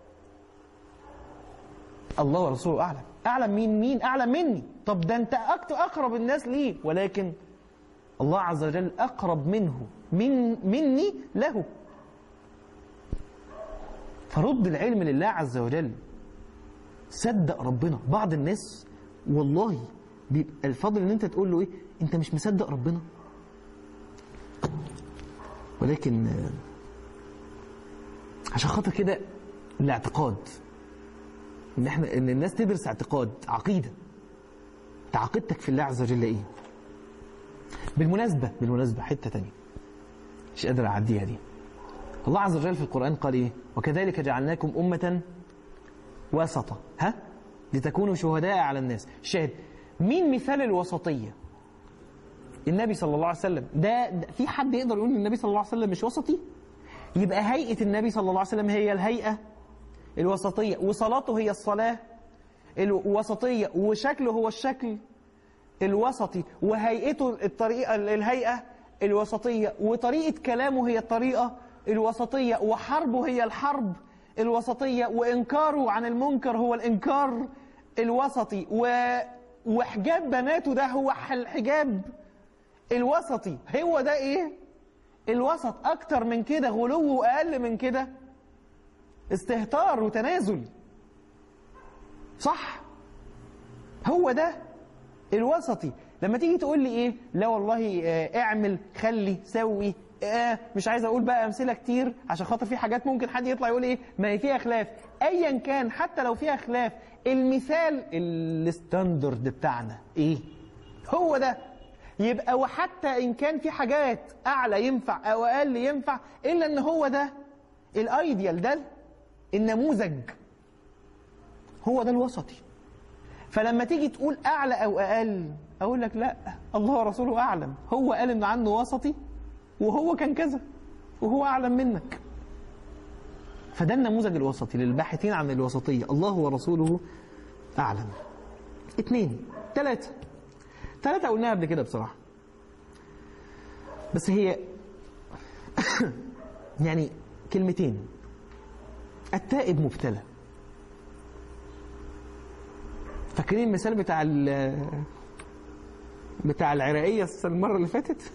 الله ورسوله اعلم اعلم مين مين اعلم مني طب ده انت اكتر اقرب الناس ليه ولكن الله عز وجل اقرب منه من مني له فرد العلم لله عز وجل صدق ربنا بعض الناس والله بيبقى الفضل ان انت تقول له ايه انت مش مصدق ربنا ولكن آه، عشان خاطر كده الاعتقاد ان احنا ان الناس تدرس اعتقاد عقيده انت عقيدتك في الله عز وجل ايه بالمناسبه بالمناسبه حته تانية مش قادر اعديها دي الله عز وجل في القران قال ايه وكذلك جعلناكم امه وسطا ها لتكونوا شهداء على الناس الشاهد مين مثال الوسطيه النبي صلى الله عليه وسلم ده, ده في حد يقدر يقول ان النبي صلى الله عليه وسلم مش وسطي يبقى هيئه النبي صلى الله عليه وسلم هي الهيئه الوسطيه وصلاته هي الصلاه الوسطيه وشكله هو الشكل الوسطي وهيئته الطريقه الهيئه الوسطيه وطريقه كلامه هي الطريقه الوسطيه وحربه هي الحرب الوسطيه وانكاره عن المنكر هو الانكار الوسطي و وحجاب بناته ده هو الحجاب الوسطي هو ده ايه الوسط اكتر من كده غلو واقل من كده استهتار وتنازل صح هو ده الوسطي لما تيجي تقول لي ايه لا والله آه، اعمل خلي سوي آه مش عايز اقول بقى امثله كتير عشان خاطر في حاجات ممكن حد يطلع يقول ايه ما هي فيها خلاف ايا كان حتى لو فيها خلاف المثال الستاندرد بتاعنا ايه هو ده يبقى وحتى ان كان في حاجات اعلى ينفع او اقل ينفع الا ان هو ده الايديال ده النموذج هو ده الوسطي فلما تيجي تقول اعلى او اقل اقول لك لا الله ورسوله اعلم هو قال ان عنه وسطي وهو كان كذا وهو اعلم منك فده النموذج الوسطي للباحثين عن الوسطيه الله ورسوله اعلم اثنين ثلاثه ثلاثه قلناها قبل كده بصراحه بس هي يعني كلمتين التائب مبتلى فاكرين المثال بتاع ال بتاع العراقية المرة اللي فاتت؟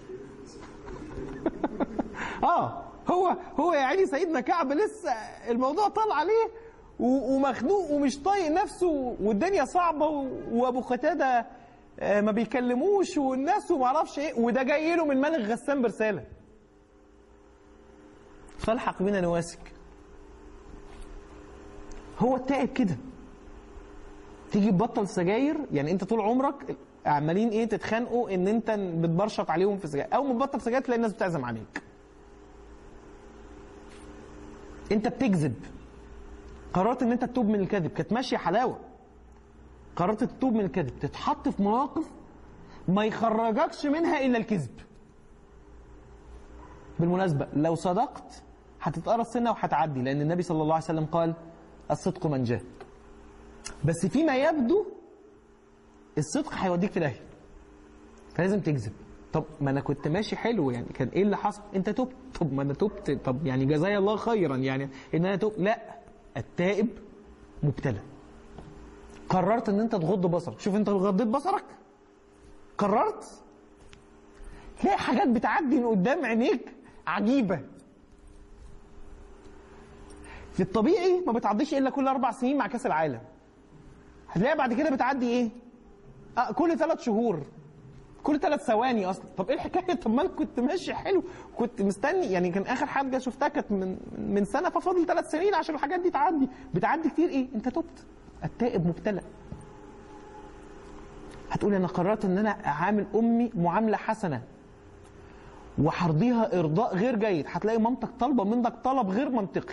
اه هو هو يا عيني سيدنا كعب لسه الموضوع طال عليه و- ومخنوق ومش طايق نفسه والدنيا صعبة و- وابو قتادة آه، ما بيكلموش والناس وما اعرفش ايه وده جاي له من ملك غسان برسالة فالحق بنا نواسك هو التائب كده تيجي تبطل سجاير يعني انت طول عمرك عمالين ايه تتخانقوا ان انت بتبرشط عليهم في سجاير اول ما تبطل سجاير تلاقي الناس بتعزم عليك انت بتكذب قررت ان انت تتوب من الكذب كانت ماشيه حلاوه قررت تتوب من الكذب تتحط في مواقف ما يخرجكش منها الا الكذب بالمناسبه لو صدقت هتتقرص سنه وهتعدي لان النبي صلى الله عليه وسلم قال الصدق منجاه بس فيما يبدو الصدق هيوديك في داهيه فلازم تكذب طب ما انا كنت ماشي حلو يعني كان ايه اللي حصل انت تبت طب ما انا تبت طب يعني جزاي الله خيرا يعني ان انا تبت لا التائب مبتلى قررت ان انت تغض بصرك شوف انت غضيت بصرك قررت تلاقي حاجات بتعدي من قدام عينيك عجيبه في الطبيعي ما بتعديش الا كل اربع سنين مع كاس العالم هتلاقيها بعد كده بتعدي ايه آه كل ثلاث شهور كل ثلاث ثواني اصلا طب ايه الحكايه طب ما انا كنت ماشي حلو كنت مستني يعني كان اخر حاجه شفتها كانت من من سنه ففاضل ثلاث سنين عشان الحاجات دي تعدي بتعدي كتير ايه انت تبت التائب مبتلى هتقول انا قررت ان انا اعامل امي معامله حسنه وهرضيها ارضاء غير جيد هتلاقي مامتك طالبه منك طلب غير منطقي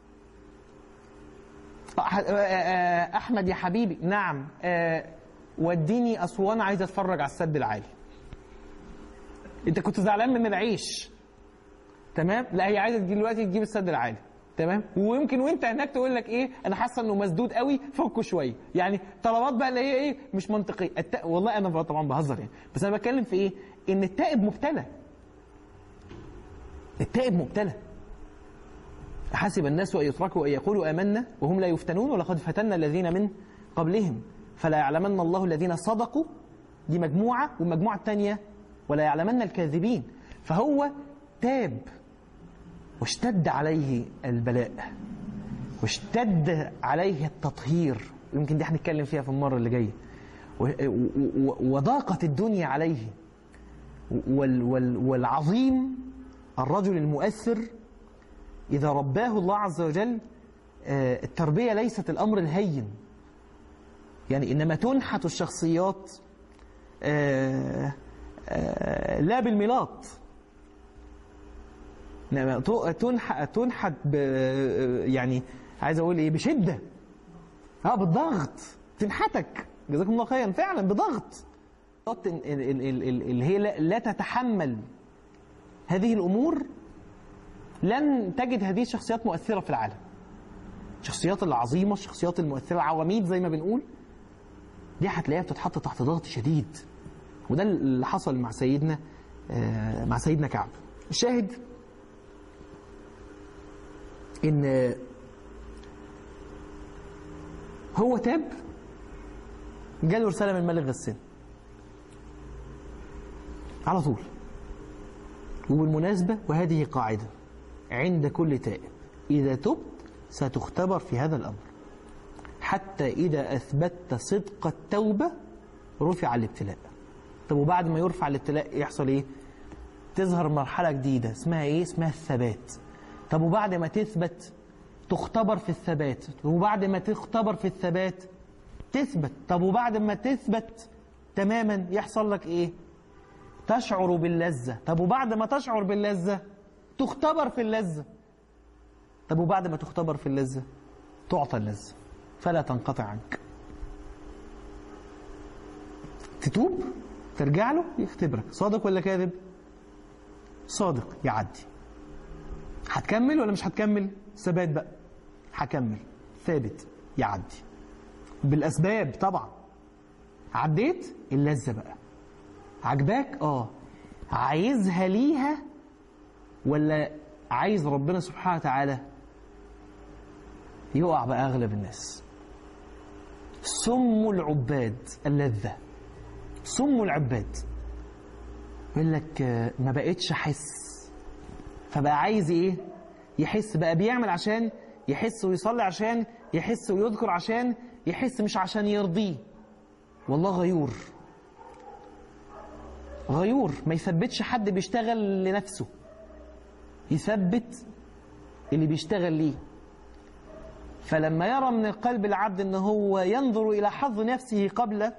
احمد يا حبيبي نعم آه، وديني اسوان عايز اتفرج على السد العالي انت كنت زعلان من العيش تمام لا هي عايزه دلوقتي تجيب السد العالي تمام ويمكن وانت هناك تقول لك ايه انا حاسه انه مسدود قوي فكه شويه يعني طلبات بقى اللي هي ايه مش منطقيه الت... والله انا بقى طبعا بهزر يعني بس انا بتكلم في ايه ان التائب مبتلى التائب مبتلى حسب الناس ان يتركوا ان يقولوا امنا وهم لا يفتنون ولقد فتنا الذين من قبلهم فلا يعلمن الله الذين صدقوا دي مجموعه والمجموعه الثانيه ولا يعلمن الكاذبين فهو تاب واشتد عليه البلاء واشتد عليه التطهير يمكن دي هنتكلم فيها في المره اللي جايه و- و- وضاقت الدنيا عليه وال وال والعظيم الرجل المؤثر إذا رباه الله عز وجل آه، التربية ليست الأمر الهين يعني إنما تنحت الشخصيات آه، آه، لا بالملاط إنما ت- تنح- تنحت ب يعني عايز أقول إيه بشدة اه بالضغط تنحتك جزاكم الله خيرا فعلا بضغط ال- ال- ال- ال- ال- اللي هي لا- لا تتحمل هذه الامور لن تجد هذه الشخصيات مؤثره في العالم الشخصيات العظيمه الشخصيات المؤثره العواميد زي ما بنقول دي هتلاقيها بتتحط تحت ضغط شديد وده اللي حصل مع سيدنا آه، مع سيدنا كعب الشاهد ان هو تاب جاله رساله من ملك غسان على طول وبالمناسبة وهذه قاعدة عند كل تائب إذا تبت ستختبر في هذا الأمر حتى إذا أثبتت صدق التوبة رفع الابتلاء طب وبعد ما يرفع الابتلاء يحصل إيه؟ تظهر مرحلة جديدة اسمها إيه؟ اسمها الثبات طب وبعد ما تثبت تختبر في الثبات وبعد ما تختبر في الثبات تثبت طب وبعد ما تثبت تماما يحصل لك إيه؟ تشعر باللذة طب وبعد ما تشعر باللذة تختبر في اللذة طب وبعد ما تختبر في اللذة تعطى اللذة فلا تنقطع عنك تتوب ترجع له يختبرك صادق ولا كاذب صادق يعدي هتكمل ولا مش هتكمل ثبات بقى هكمل ثابت يعدي بالاسباب طبعا عديت اللذة بقى عجباك اه عايزها ليها ولا عايز ربنا سبحانه وتعالى يقع بقى اغلب الناس سم العباد اللذة سم العباد يقول لك آه، ما بقتش احس فبقى عايز ايه يحس بقى بيعمل عشان يحس ويصلي عشان يحس ويذكر عشان يحس مش عشان يرضيه والله غيور غيور ما يثبتش حد بيشتغل لنفسه يثبت اللي بيشتغل ليه فلما يرى من قلب العبد ان هو ينظر الى حظ نفسه قبل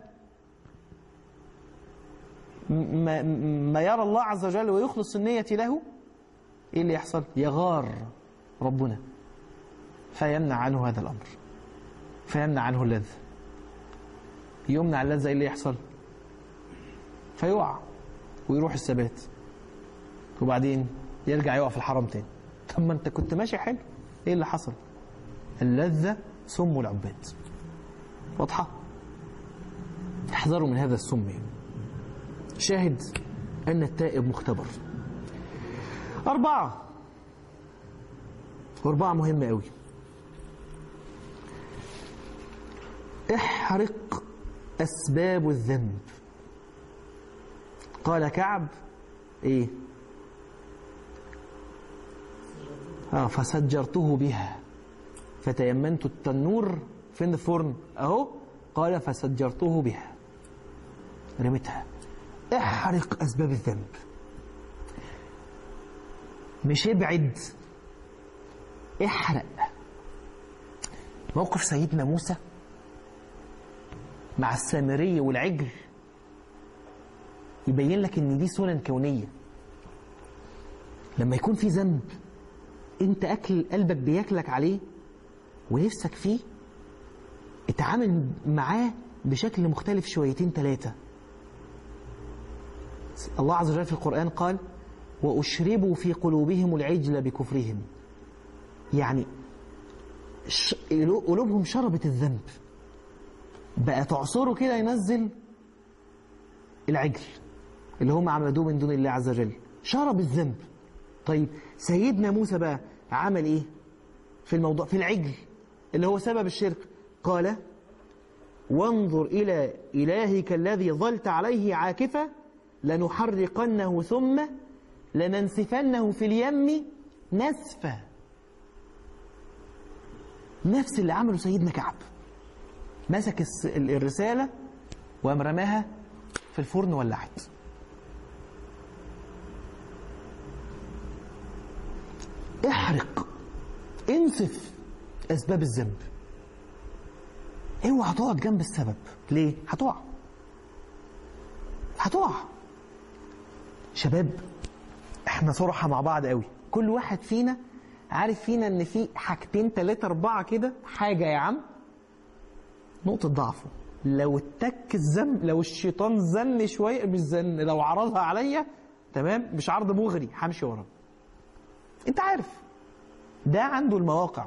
ما, ما يرى الله عز وجل ويخلص النية له ايه اللي يحصل يغار ربنا فيمنع عنه هذا الامر فيمنع عنه اللذة يمنع اللذة ايه اللي يحصل فيقع ويروح الثبات وبعدين يرجع يقع في الحرم تاني طب ما انت كنت ماشي حلو ايه اللي حصل اللذة سم العباد واضحة احذروا من هذا السم شاهد أن التائب مختبر أربعة وأربعة مهمة قوي احرق أسباب الذنب قال كعب إيه آه فسجرته بها فتيمنت التنور فين الفرن أهو قال فسجرته بها رمتها احرق أسباب الذنب مش ابعد احرق موقف سيدنا موسى مع السامري والعجل يبين لك ان دي سنن كونيه لما يكون في ذنب انت اكل قلبك بياكلك عليه ونفسك فيه اتعامل معاه بشكل مختلف شويتين ثلاثه الله عز وجل في القرآن قال وأشربوا في قلوبهم العجل بكفرهم يعني ش... قلوبهم شربت الذنب بقى تعصره كده ينزل العجل اللي هم عبدوه من دون الله عز وجل شرب الذنب طيب سيدنا موسى بقى عمل ايه في الموضوع في العجل اللي هو سبب الشرك قال وانظر إلى إلهك الذي ظلت عليه عاكفة لنحرقنه ثم لننسفنه في اليم نسفا نفس اللي عمله سيدنا كعب مسك الس- ال- الرسالة وقام رماها في الفرن ولعت احرق انسف أسباب الذنب اوعى تقعد جنب السبب ليه؟ هتقع هتقع شباب احنا صراحة مع بعض قوي كل واحد فينا عارف فينا ان في حاجتين تلاتة اربعة كده حاجة يا عم نقطة ضعفه لو اتك الزن لو الشيطان زن شوية مش زن لو عرضها عليا تمام مش عرض مغري همشي وراه انت عارف ده عنده المواقع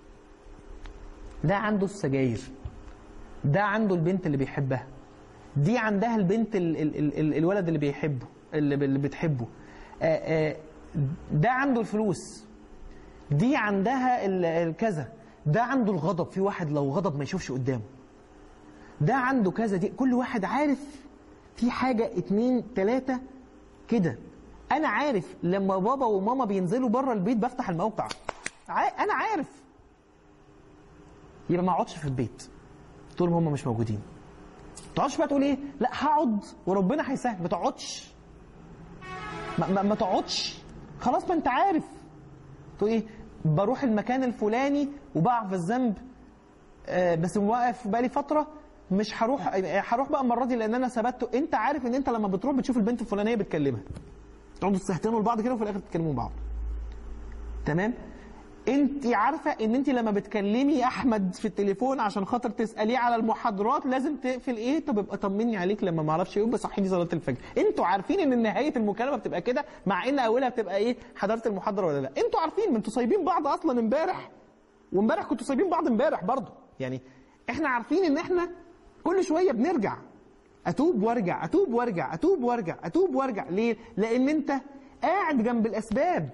ده عنده السجاير ده عنده البنت اللي بيحبها دي عندها البنت ال ال ال ال الولد اللي بيحبه اللي, اللي بتحبه آآ آآ ده عنده الفلوس دي عندها ال- الكذا ده عنده الغضب في واحد لو غضب ما يشوفش قدامه ده عنده كذا دي كل واحد عارف في حاجة اتنين تلاتة كده أنا عارف لما بابا وماما بينزلوا بره البيت بفتح الموقع ع- أنا عارف يبقى ما اقعدش في البيت طول ما هم مش موجودين ما تقعدش بقى تقول ايه لا هقعد وربنا هيسهل ما تقعدش ما, ما, ما تقعدش خلاص ما انت عارف تقول ايه بروح المكان الفلاني وبقع في الذنب آه بس واقف بقالي فتره مش هروح آه، هروح بقى المره دي لان انا ثبت انت عارف ان انت لما بتروح بتشوف البنت الفلانيه بتكلمها تقعدوا تستهتنوا لبعض كده وفي الاخر تتكلموا بعض تمام انت عارفه ان انت لما بتكلمي احمد في التليفون عشان خاطر تساليه على المحاضرات لازم تقفل ايه طب ابقى طمني عليك لما ما اعرفش ايه بصحيني صلاه الفجر انتوا عارفين ان نهايه المكالمه بتبقى كده مع ان اولها بتبقى ايه حضرت المحاضره ولا لا انتوا عارفين ما انتوا سايبين بعض اصلا امبارح وامبارح كنتوا سايبين بعض امبارح برضه يعني احنا عارفين ان احنا كل شويه بنرجع اتوب وارجع اتوب وارجع اتوب وارجع اتوب وارجع ليه لان انت قاعد جنب الاسباب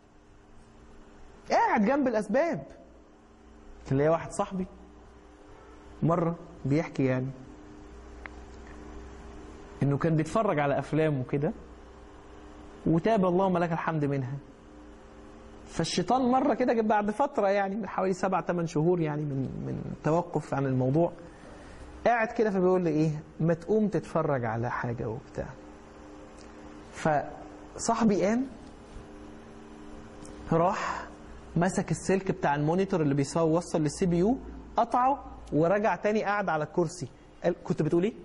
قاعد جنب الاسباب كان ليا واحد صاحبي مره بيحكي يعني انه كان بيتفرج على افلام وكده وتاب اللهم لك الحمد منها فالشيطان مره كده جه بعد فتره يعني من حوالي سبع ثمان شهور يعني من من توقف عن الموضوع قاعد كده فبيقول لي ايه ما تقوم تتفرج على حاجه وبتاع فصاحبي قام راح مسك السلك بتاع المونيتور اللي بيوصل للسي بي يو قطعه ورجع تاني قاعد على الكرسي قال كنت بتقول ايه؟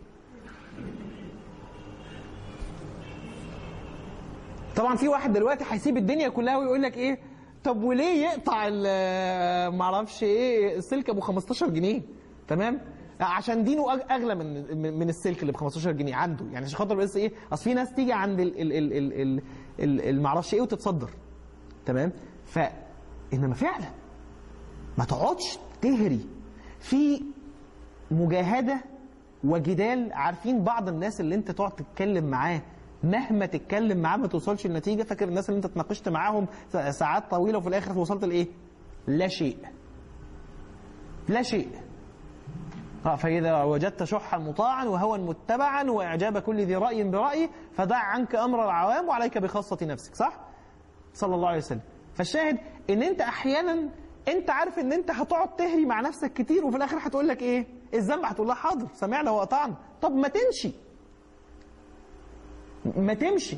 طبعا في واحد دلوقتي هيسيب الدنيا كلها ويقول لك ايه طب وليه يقطع ال- معرفش ايه السلك ابو 15 جنيه تمام عشان دينه أغ- اغلى من من- من السلك اللي ب 15 جنيه عنده يعني عشان خاطر بس ايه اصل في ناس تيجي عند ال ال ال ال ال ال ال معرفش ايه وتتصدر تمام ف انما فعلا ما تقعدش تهري في مجاهده وجدال عارفين بعض الناس اللي انت تقعد تتكلم معاه مهما تتكلم معاه ما توصلش لنتيجه فاكر الناس اللي انت اتناقشت معاهم سا- ساعات طويله وفي الاخر وصلت لايه؟ لا شيء. لا شيء. آه، فإذا وجدت شحا مطاعا وهوى متبعا وإعجاب كل ذي رأي برأيه فدع عنك أمر العوام وعليك بخاصة نفسك صح؟ صلى الله عليه وسلم فالشاهد ان انت احيانا انت عارف ان انت هتقعد تهري مع نفسك كتير وفي الاخر هتقول لك ايه الذنب هتقول لها حاضر سمعنا وقطعنا طب ما تمشي ما تمشي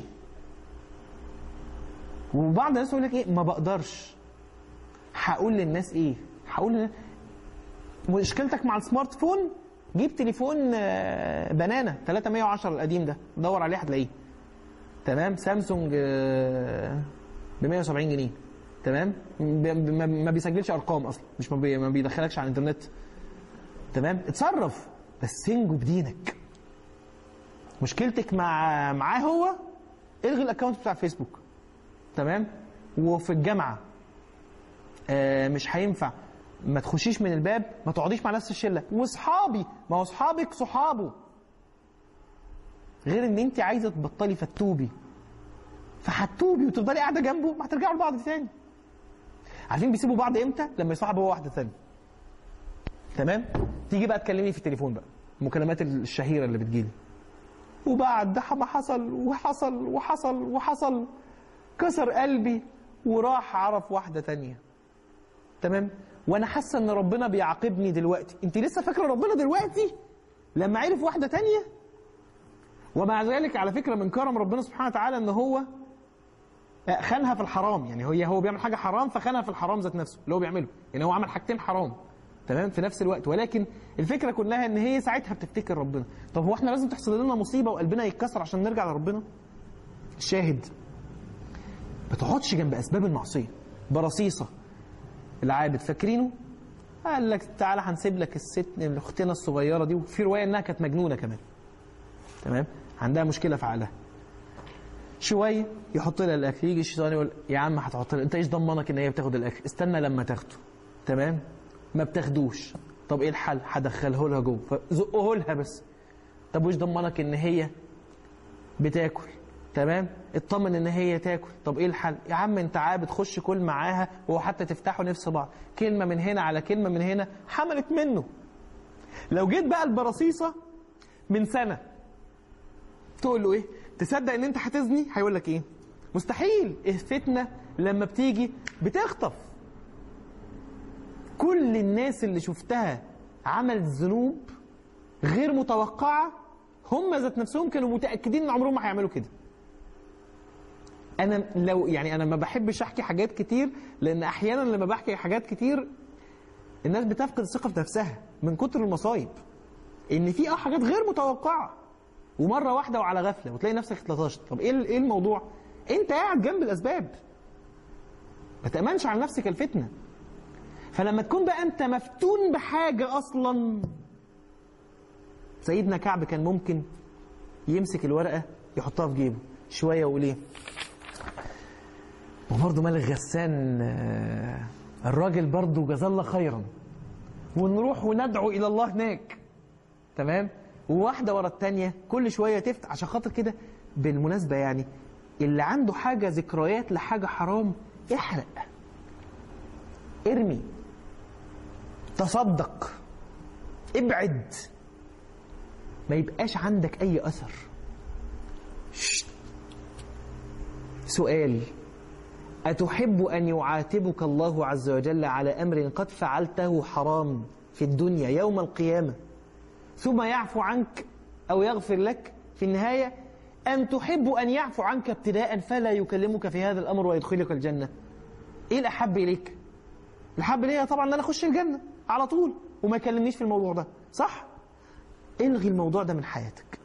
وبعض الناس يقول لك ايه ما بقدرش هقول للناس ايه هقول للناس مشكلتك مع السمارت فون جيب تليفون آه، بنانا 310 القديم ده دور عليه هتلاقيه تمام سامسونج ب 170 جنيه تمام ب- ب- ما- ما بيسجلش ارقام اصلا مش ما بي- ما بيدخلكش على الانترنت تمام اتصرف بس انجو بدينك مشكلتك مع معاه هو الغي الاكونت بتاع الفيسبوك تمام وفي الجامعه آه مش هينفع ما تخشيش من الباب ما تقعديش مع نفس الشله واصحابي ما هو اصحابك صحابه غير ان انت عايزه تبطلي فتوبي فهتوبي وتفضلي قاعده جنبه ما هترجعوا لبعض تاني عارفين بيسيبوا بعض امتى لما يصاحبوا هو واحده ثانيه تمام تيجي بقى تكلمني في التليفون بقى المكالمات الشهيره اللي بتجيلي وبعد ده ما حصل وحصل وحصل وحصل كسر قلبي وراح عرف واحده تانية تمام وانا حاسه ان ربنا بيعاقبني دلوقتي انت لسه فاكره ربنا دلوقتي لما عرف واحده تانية ومع ذلك على فكره من كرم ربنا سبحانه وتعالى ان هو خانها في الحرام يعني هي هو بيعمل حاجه حرام فخانها في الحرام ذات نفسه اللي هو بيعمله يعني هو عمل حاجتين حرام تمام في نفس الوقت ولكن الفكره كلها ان هي ساعتها بتفتكر ربنا طب هو احنا لازم تحصل لنا مصيبه وقلبنا يتكسر عشان نرجع لربنا الشاهد ما تقعدش جنب اسباب المعصيه برصيصه العابد فاكرينه قال لك تعالى هنسيب لك الست اختنا الصغيره دي وفي روايه انها كانت مجنونه كمان تمام عندها مشكله في عقلها شويه يحط لها الاكل يجي الشيطان يقول يا عم هتحط لها انت ايش ضمنك ان هي بتاخد الاكل استنى لما تاخده تمام ما بتاخدوش طب ايه الحل هدخله لها جوه فزقه لها بس طب وش ضمنك ان هي بتاكل تمام اطمن ان هي تاكل طب ايه الحل يا عم انت عابد خش كل معاها وهو حتى تفتحوا نفس بعض كلمه من هنا على كلمه من هنا حملت منه لو جيت بقى البرصيصه من سنه تقول له ايه تصدق ان انت هتزني هيقول لك ايه مستحيل الفتنه لما بتيجي بتخطف كل الناس اللي شفتها عملت ذنوب غير متوقعه هم ذات نفسهم كانوا متاكدين ان عمرهم ما هيعملوا كده انا لو يعني انا ما بحبش احكي حاجات كتير لان احيانا لما بحكي حاجات كتير الناس بتفقد الثقه في نفسها من كتر المصايب ان في اه حاجات غير متوقعه ومره واحده وعلى غفله وتلاقي نفسك اتلطشت طب ايه ايه الموضوع انت قاعد جنب الاسباب ما تامنش على نفسك الفتنه فلما تكون بقى انت مفتون بحاجه اصلا سيدنا كعب كان ممكن يمسك الورقه يحطها في جيبه شويه ويقول ايه وبرضه مالك غسان الراجل برضه جزاه الله خيرا ونروح وندعو الى الله هناك تمام وواحده ورا الثانيه كل شويه تفتح عشان خاطر كده بالمناسبه يعني اللي عنده حاجه ذكريات لحاجه حرام احرق ارمي تصدق ابعد ما يبقاش عندك اي اثر شت. سؤال أتحب أن يعاتبك الله عز وجل على أمر قد فعلته حرام في الدنيا يوم القيامة ثم يعفو عنك أو يغفر لك في النهاية أم تحب أن يعفو عنك ابتداء فلا يكلمك في هذا الأمر ويدخلك الجنة إيه الأحب إليك الأحب إلي طبعا أن أنا أخش الجنة على طول وما يكلمنيش في الموضوع ده صح الغي الموضوع ده من حياتك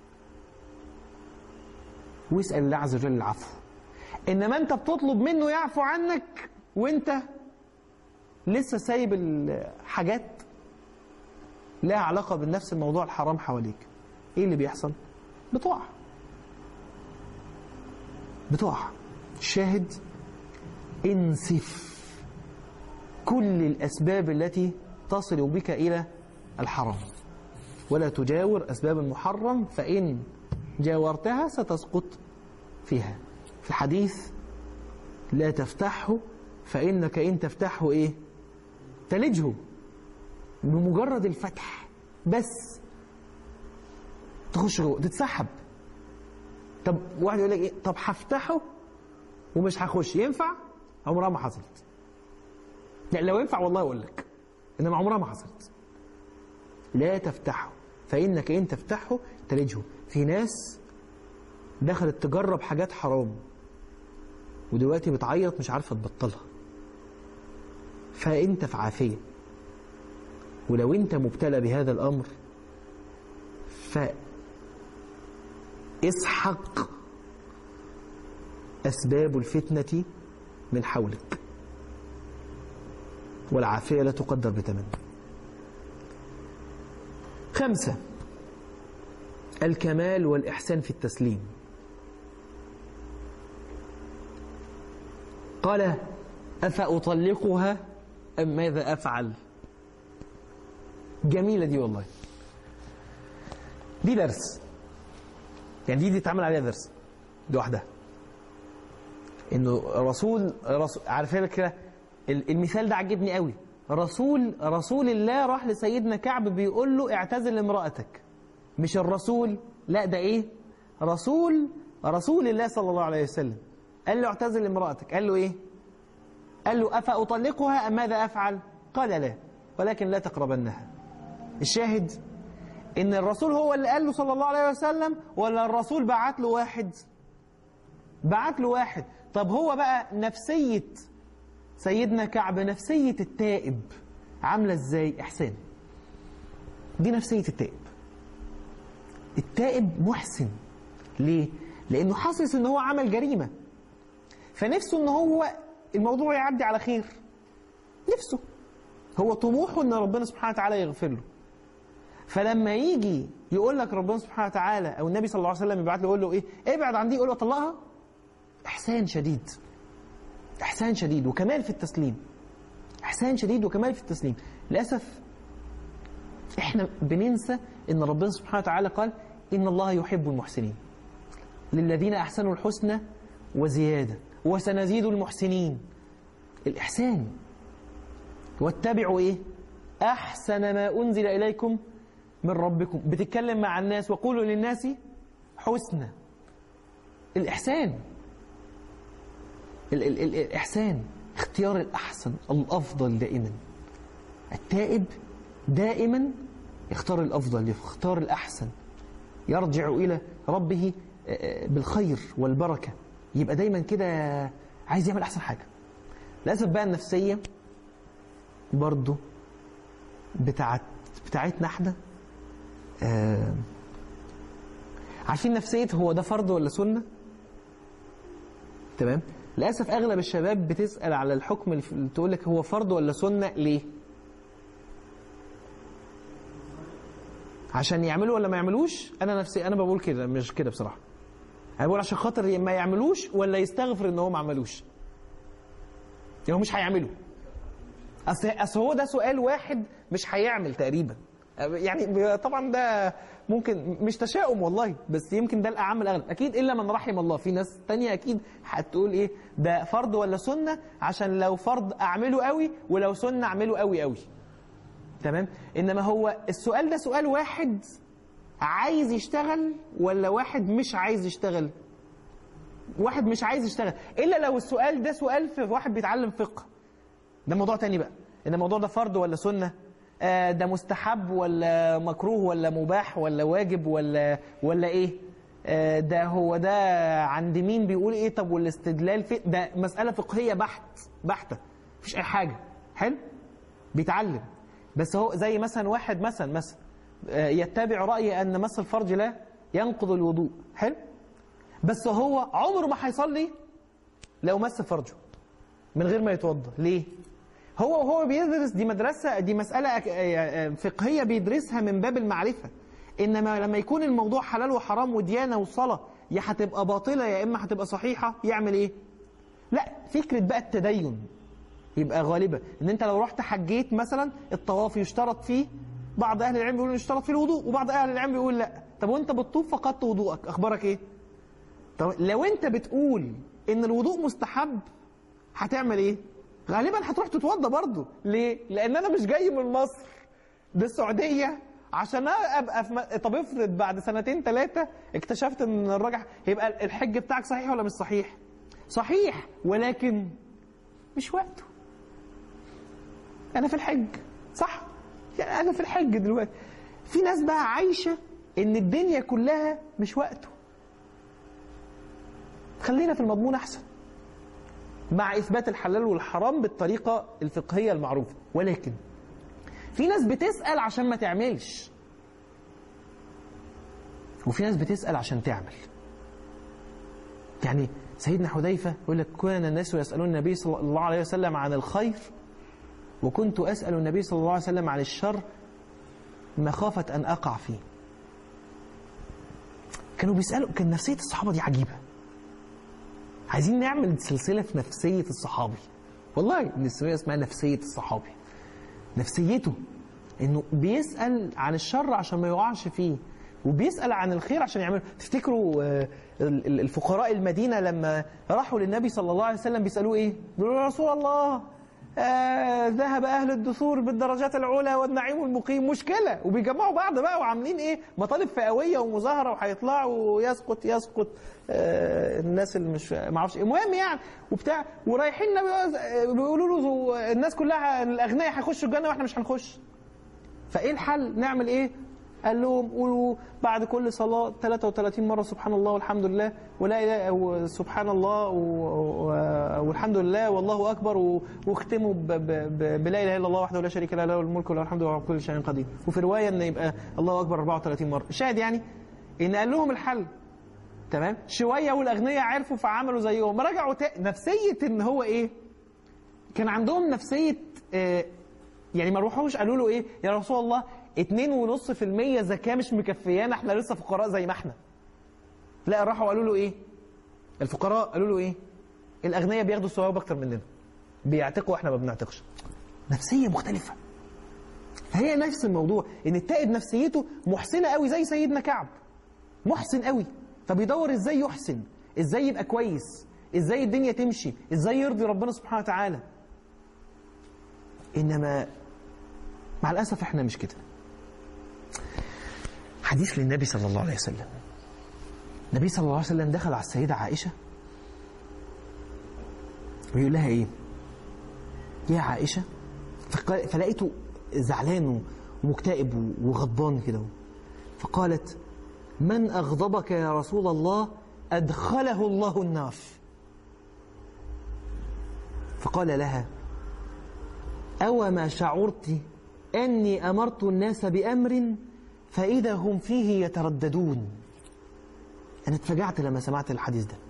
واسأل الله عز وجل العفو انما انت بتطلب منه يعفو عنك وانت لسه سايب الحاجات لها علاقه بنفس الموضوع الحرام حواليك ايه اللي بيحصل بتقع بتقع شاهد انسف كل الاسباب التي تصل بك الى الحرام ولا تجاور اسباب المحرم فان جاورتها ستسقط فيها في الحديث لا تفتحه فإنك إن تفتحه إيه تلجه بمجرد الفتح بس تخش جوه تتسحب طب واحد يقول لك ايه طب هفتحه ومش هخش ينفع عمرها ما حصلت لا لو ينفع والله اقول لك انما عمرها ما حصلت لا تفتحه فانك ان تفتحه تلجه في ناس دخلت تجرب حاجات حرام ودلوقتي بتعيط مش عارفه تبطلها فانت في عافيه ولو انت مبتلى بهذا الامر فاسحق اسباب الفتنه من حولك والعافيه لا تقدر بثمن خمسه الكمال والاحسان في التسليم قال أفأطلقها أم ماذا أفعل جميلة دي والله دي درس يعني دي دي اتعمل عليها درس لوحدها انه رسول رسول عارفين كده ال- المثال ده عجبني قوي رسول رسول الله راح لسيدنا كعب بيقول له اعتزل امرأتك مش الرسول لا ده ايه رسول رسول الله صلى الله عليه وسلم قال له اعتزل امرأتك قال له ايه قال له أفأطلقها أم ماذا أفعل قال لا ولكن لا تقربنها الشاهد ان الرسول هو اللي قال له صلى الله عليه وسلم ولا الرسول بعت له واحد بعت له واحد طب هو بقى نفسية سيدنا كعب نفسية التائب عاملة ازاي احسان دي نفسية التائب التائب محسن ليه لانه حاسس ان هو عمل جريمة فنفسه ان هو الموضوع يعدي على خير نفسه هو طموحه ان ربنا سبحانه وتعالى يغفر له فلما يجي يقول لك ربنا سبحانه وتعالى او النبي صلى الله عليه وسلم يبعت له يقول له ايه ابعد عن دي يقول له طلقها احسان شديد احسان شديد وكمال في التسليم احسان شديد وكمال في التسليم للاسف احنا بننسى ان ربنا سبحانه وتعالى قال ان الله يحب المحسنين للذين احسنوا الحسنى وزياده وسنزيد المحسنين الاحسان واتبعوا ايه احسن ما انزل اليكم من ربكم بتتكلم مع الناس وقولوا للناس حسنى الإحسان ال ال ال الإحسان اختيار الأحسن الأفضل دائما التائب دائما يختار الأفضل يختار الأحسن يرجع إلى ربه بالخير والبركة يبقى دايما كده عايز يعمل أحسن حاجة للأسف بقى النفسية برضو بتاعت بتاعتنا احنا آه عارفين نفسية هو ده فرض ولا سنة؟ تمام؟ للأسف أغلب الشباب بتسأل على الحكم اللي تقول لك هو فرض ولا سنة ليه؟ عشان يعملوا ولا ما يعملوش؟ أنا نفسي أنا بقول كده مش كده بصراحة. أنا بقول عشان خاطر ما يعملوش ولا يستغفر إن هو ما عملوش. يعني هو مش هيعمله. أصل أصل هو ده سؤال واحد مش هيعمل تقريبا. يعني طبعا ده ممكن مش تشاؤم والله بس يمكن ده الاعم الاغلب اكيد الا من رحم الله في ناس تانية اكيد هتقول ايه ده فرض ولا سنه عشان لو فرض اعمله قوي ولو سنه اعمله قوي قوي تمام انما هو السؤال ده سؤال واحد عايز يشتغل ولا واحد مش عايز يشتغل واحد مش عايز يشتغل الا لو السؤال ده سؤال في واحد بيتعلم فقه ده موضوع تاني بقى ان الموضوع ده فرض ولا سنه ده مستحب ولا مكروه ولا مباح ولا واجب ولا ولا ايه ده هو ده عند مين بيقول ايه طب والاستدلال في ده مسألة فقهية بحت بحتة مفيش اي حاجة حلو بيتعلم بس هو زي مثلا واحد مثلا مثلا يتبع رأي ان مس الفرج لا ينقض الوضوء حلو بس هو عمره ما هيصلي لو مس فرجه من غير ما يتوضا ليه هو وهو بيدرس دي مدرسة دي مسألة فقهية بيدرسها من باب المعرفة إنما لما يكون الموضوع حلال وحرام وديانة وصلاة يا هتبقى باطلة يا إما هتبقى صحيحة يعمل إيه؟ لا فكرة بقى التدين يبقى غالبا إن أنت لو رحت حجيت مثلا الطواف يشترط فيه بعض أهل العلم بيقولوا يشترط فيه الوضوء وبعض أهل العلم بيقول لا طب وأنت بتطوف فقدت وضوءك أخبارك إيه؟ طب لو أنت بتقول إن الوضوء مستحب هتعمل إيه؟ غالبا هتروح تتوضى برضه ليه؟ لأن أنا مش جاي من مصر دي السعودية عشان أبقى في م... طب افرض بعد سنتين ثلاثة اكتشفت إن الراجع هيبقى الحج بتاعك صحيح ولا مش صحيح؟ صحيح ولكن مش وقته. أنا في الحج صح؟ يعني أنا في الحج دلوقتي. في ناس بقى عايشة إن الدنيا كلها مش وقته. خلينا في المضمون أحسن. مع إثبات الحلال والحرام بالطريقة الفقهية المعروفة ولكن في ناس بتسأل عشان ما تعملش وفي ناس بتسأل عشان تعمل يعني سيدنا حذيفة يقول لك كان الناس يسألون النبي صلى الله عليه وسلم عن الخير وكنت أسأل النبي صلى الله عليه وسلم عن الشر مخافة أن أقع فيه كانوا بيسألوا كان نفسية الصحابة دي عجيبة عايزين نعمل سلسلة في نفسية الصحابي والله السلسلة اسمها نفسية الصحابي نفسيته انه بيسأل عن الشر عشان ما يقعش فيه وبيسأل عن الخير عشان يعمله تفتكروا آه، ال- ال- الفقراء المدينة لما راحوا للنبي صلى الله عليه وسلم بيسألوه ايه بيقولوا يا رسول الله آه ذهب أهل الدثور بالدرجات العلى والنعيم المقيم مشكلة وبيجمعوا بعض بقى وعاملين ايه مطالب فئوية ومظاهرة وهيطلعوا يسقط يسقط آه الناس اللي مش ما اعرفش إيه. المهم يعني وبتاع ورايحين النبي بيقولوا له الناس كلها الأغنياء هيخشوا الجنة واحنا مش هنخش فايه الحل نعمل ايه قال لهم قولوا بعد كل صلاة 33 مرة سبحان الله والحمد لله ولا إله وسبحان الله و- و- والحمد لله والله أكبر و- واختموا ب- ب- ب- بلا إله إلا الله وحده لا شريك له له الملك وله الحمد وهو على كل شيء قدير وفي رواية إن يبقى الله أكبر 34 مرة شاهد يعني إن قال لهم الحل تمام شوية والأغنياء عرفوا فعملوا زيهم رجعوا تا- نفسية إن هو إيه كان عندهم نفسية آه، يعني ما روحوش قالوا له ايه يا رسول الله 2.5% زكاة مش مكفيانا احنا لسه فقراء زي ما احنا لا راحوا قالوا له ايه الفقراء قالوا له ايه الاغنياء بياخدوا الثواب اكتر مننا بيعتقوا واحنا ما بنعتقش نفسية مختلفة هي نفس الموضوع ان التائب نفسيته محسنة قوي زي سيدنا كعب محسن قوي فبيدور ازاي يحسن ازاي يبقى كويس ازاي الدنيا تمشي ازاي يرضي ربنا سبحانه وتعالى انما مع الاسف احنا مش كده حديث للنبي صلى الله عليه وسلم النبي صلى الله عليه وسلم دخل على السيدة عائشة ويقول لها ايه يا عائشة فق- فلقيته زعلان ومكتئب وغضبان كده فقالت من أغضبك يا رسول الله أدخله الله النار فقال لها أو ما شعرت أني أمرت الناس بأمر فإذا هم فيه يترددون أنا اتفجعت لما سمعت الحديث ده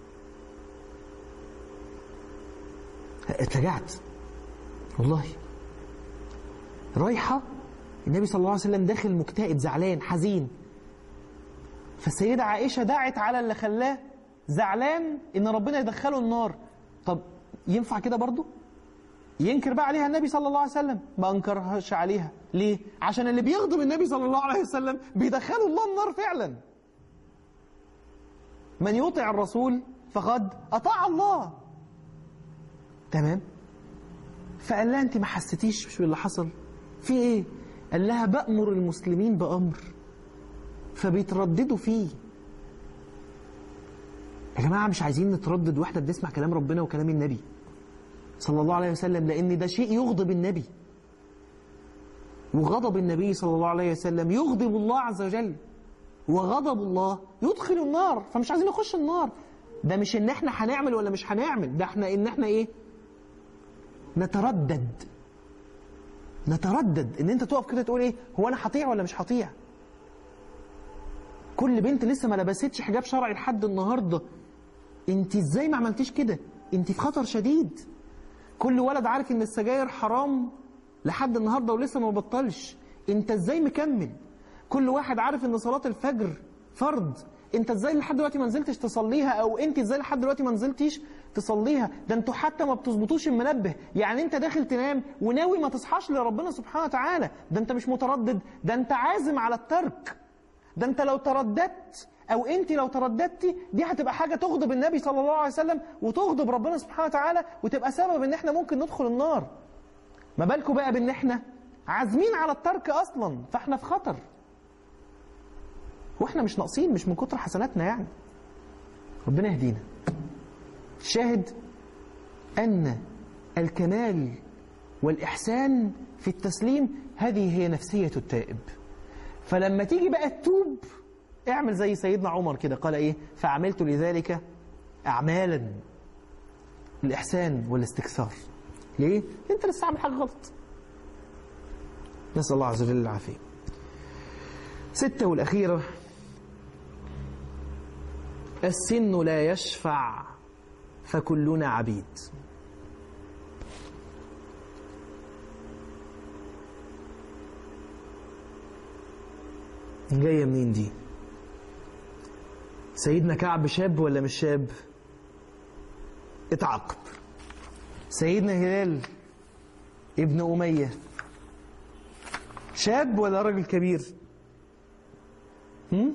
اتفجعت والله رايحة النبي صلى الله عليه وسلم داخل مكتئب زعلان حزين فالسيدة عائشة دعت على اللي خلاه زعلان إن ربنا يدخله النار طب ينفع كده برضه؟ ينكر بقى عليها النبي صلى الله عليه وسلم ما انكرهاش عليها ليه عشان اللي بيغضب النبي صلى الله عليه وسلم بيدخله الله النار فعلا من يطع الرسول فقد اطاع الله تمام فقال لها انت ما حسيتيش باللي حصل في ايه قال لها بأمر المسلمين بأمر فبيترددوا فيه يا جماعة مش عايزين نتردد واحنا بنسمع كلام ربنا وكلام النبي صلى الله عليه وسلم لأن ده شيء يغضب النبي وغضب النبي صلى الله عليه وسلم يغضب الله عز وجل وغضب الله يدخل النار فمش عايزين نخش النار ده مش ان احنا هنعمل ولا مش هنعمل ده احنا ان احنا ايه نتردد نتردد ان انت تقف كده تقول ايه هو انا هطيع ولا مش هطيع كل بنت لسه ما لبستش حجاب شرعي لحد النهارده انت ازاي ما عملتيش كده انت في خطر شديد كل ولد عارف ان السجاير حرام لحد النهارده ولسه ما بطلش انت ازاي مكمل كل واحد عارف ان صلاه الفجر فرض انت ازاي لحد دلوقتي ما نزلتش تصليها او انت ازاي لحد دلوقتي ما نزلتيش تصليها ده انتوا حتى ما بتظبطوش المنبه يعني انت داخل تنام وناوي ما تصحاش لربنا سبحانه وتعالى ده انت مش متردد ده انت عازم على الترك ده انت لو ترددت او انت لو ترددتي دي هتبقى حاجه تغضب النبي صلى الله عليه وسلم وتغضب ربنا سبحانه وتعالى وتبقى سبب ان احنا ممكن ندخل النار ما بالكم بقى بان احنا عازمين على الترك اصلا فاحنا في خطر واحنا مش ناقصين مش من كتر حسناتنا يعني ربنا يهدينا شاهد ان الكمال والاحسان في التسليم هذه هي نفسيه التائب فلما تيجي بقى تتوب اعمل زي سيدنا عمر كده قال ايه فعملت لذلك اعمالا الاحسان والاستكثار ليه انت لسه عامل حاجه غلط نسال الله عز وجل العافيه ستة والأخيرة السن لا يشفع فكلنا عبيد جاية منين دي سيدنا كعب شاب ولا مش شاب اتعاقب سيدنا هلال ابن أمية شاب ولا راجل كبير هم؟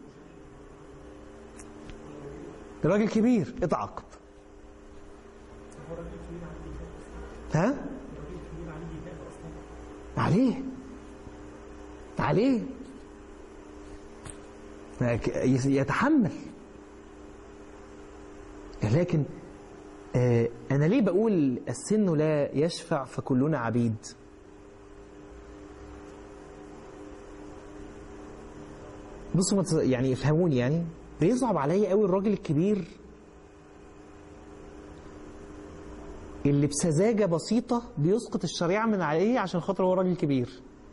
راجل كبير اتعاقب ها عليه عليه يتحمل لكن آه، أنا ليه بقول السن لا يشفع فكلنا عبيد بصوا ما تس- يعني افهموني يعني بيصعب عليا قوي الراجل الكبير اللي بسذاجة بسيطة بيسقط الشريعة من عليه عشان خاطر هو راجل كبير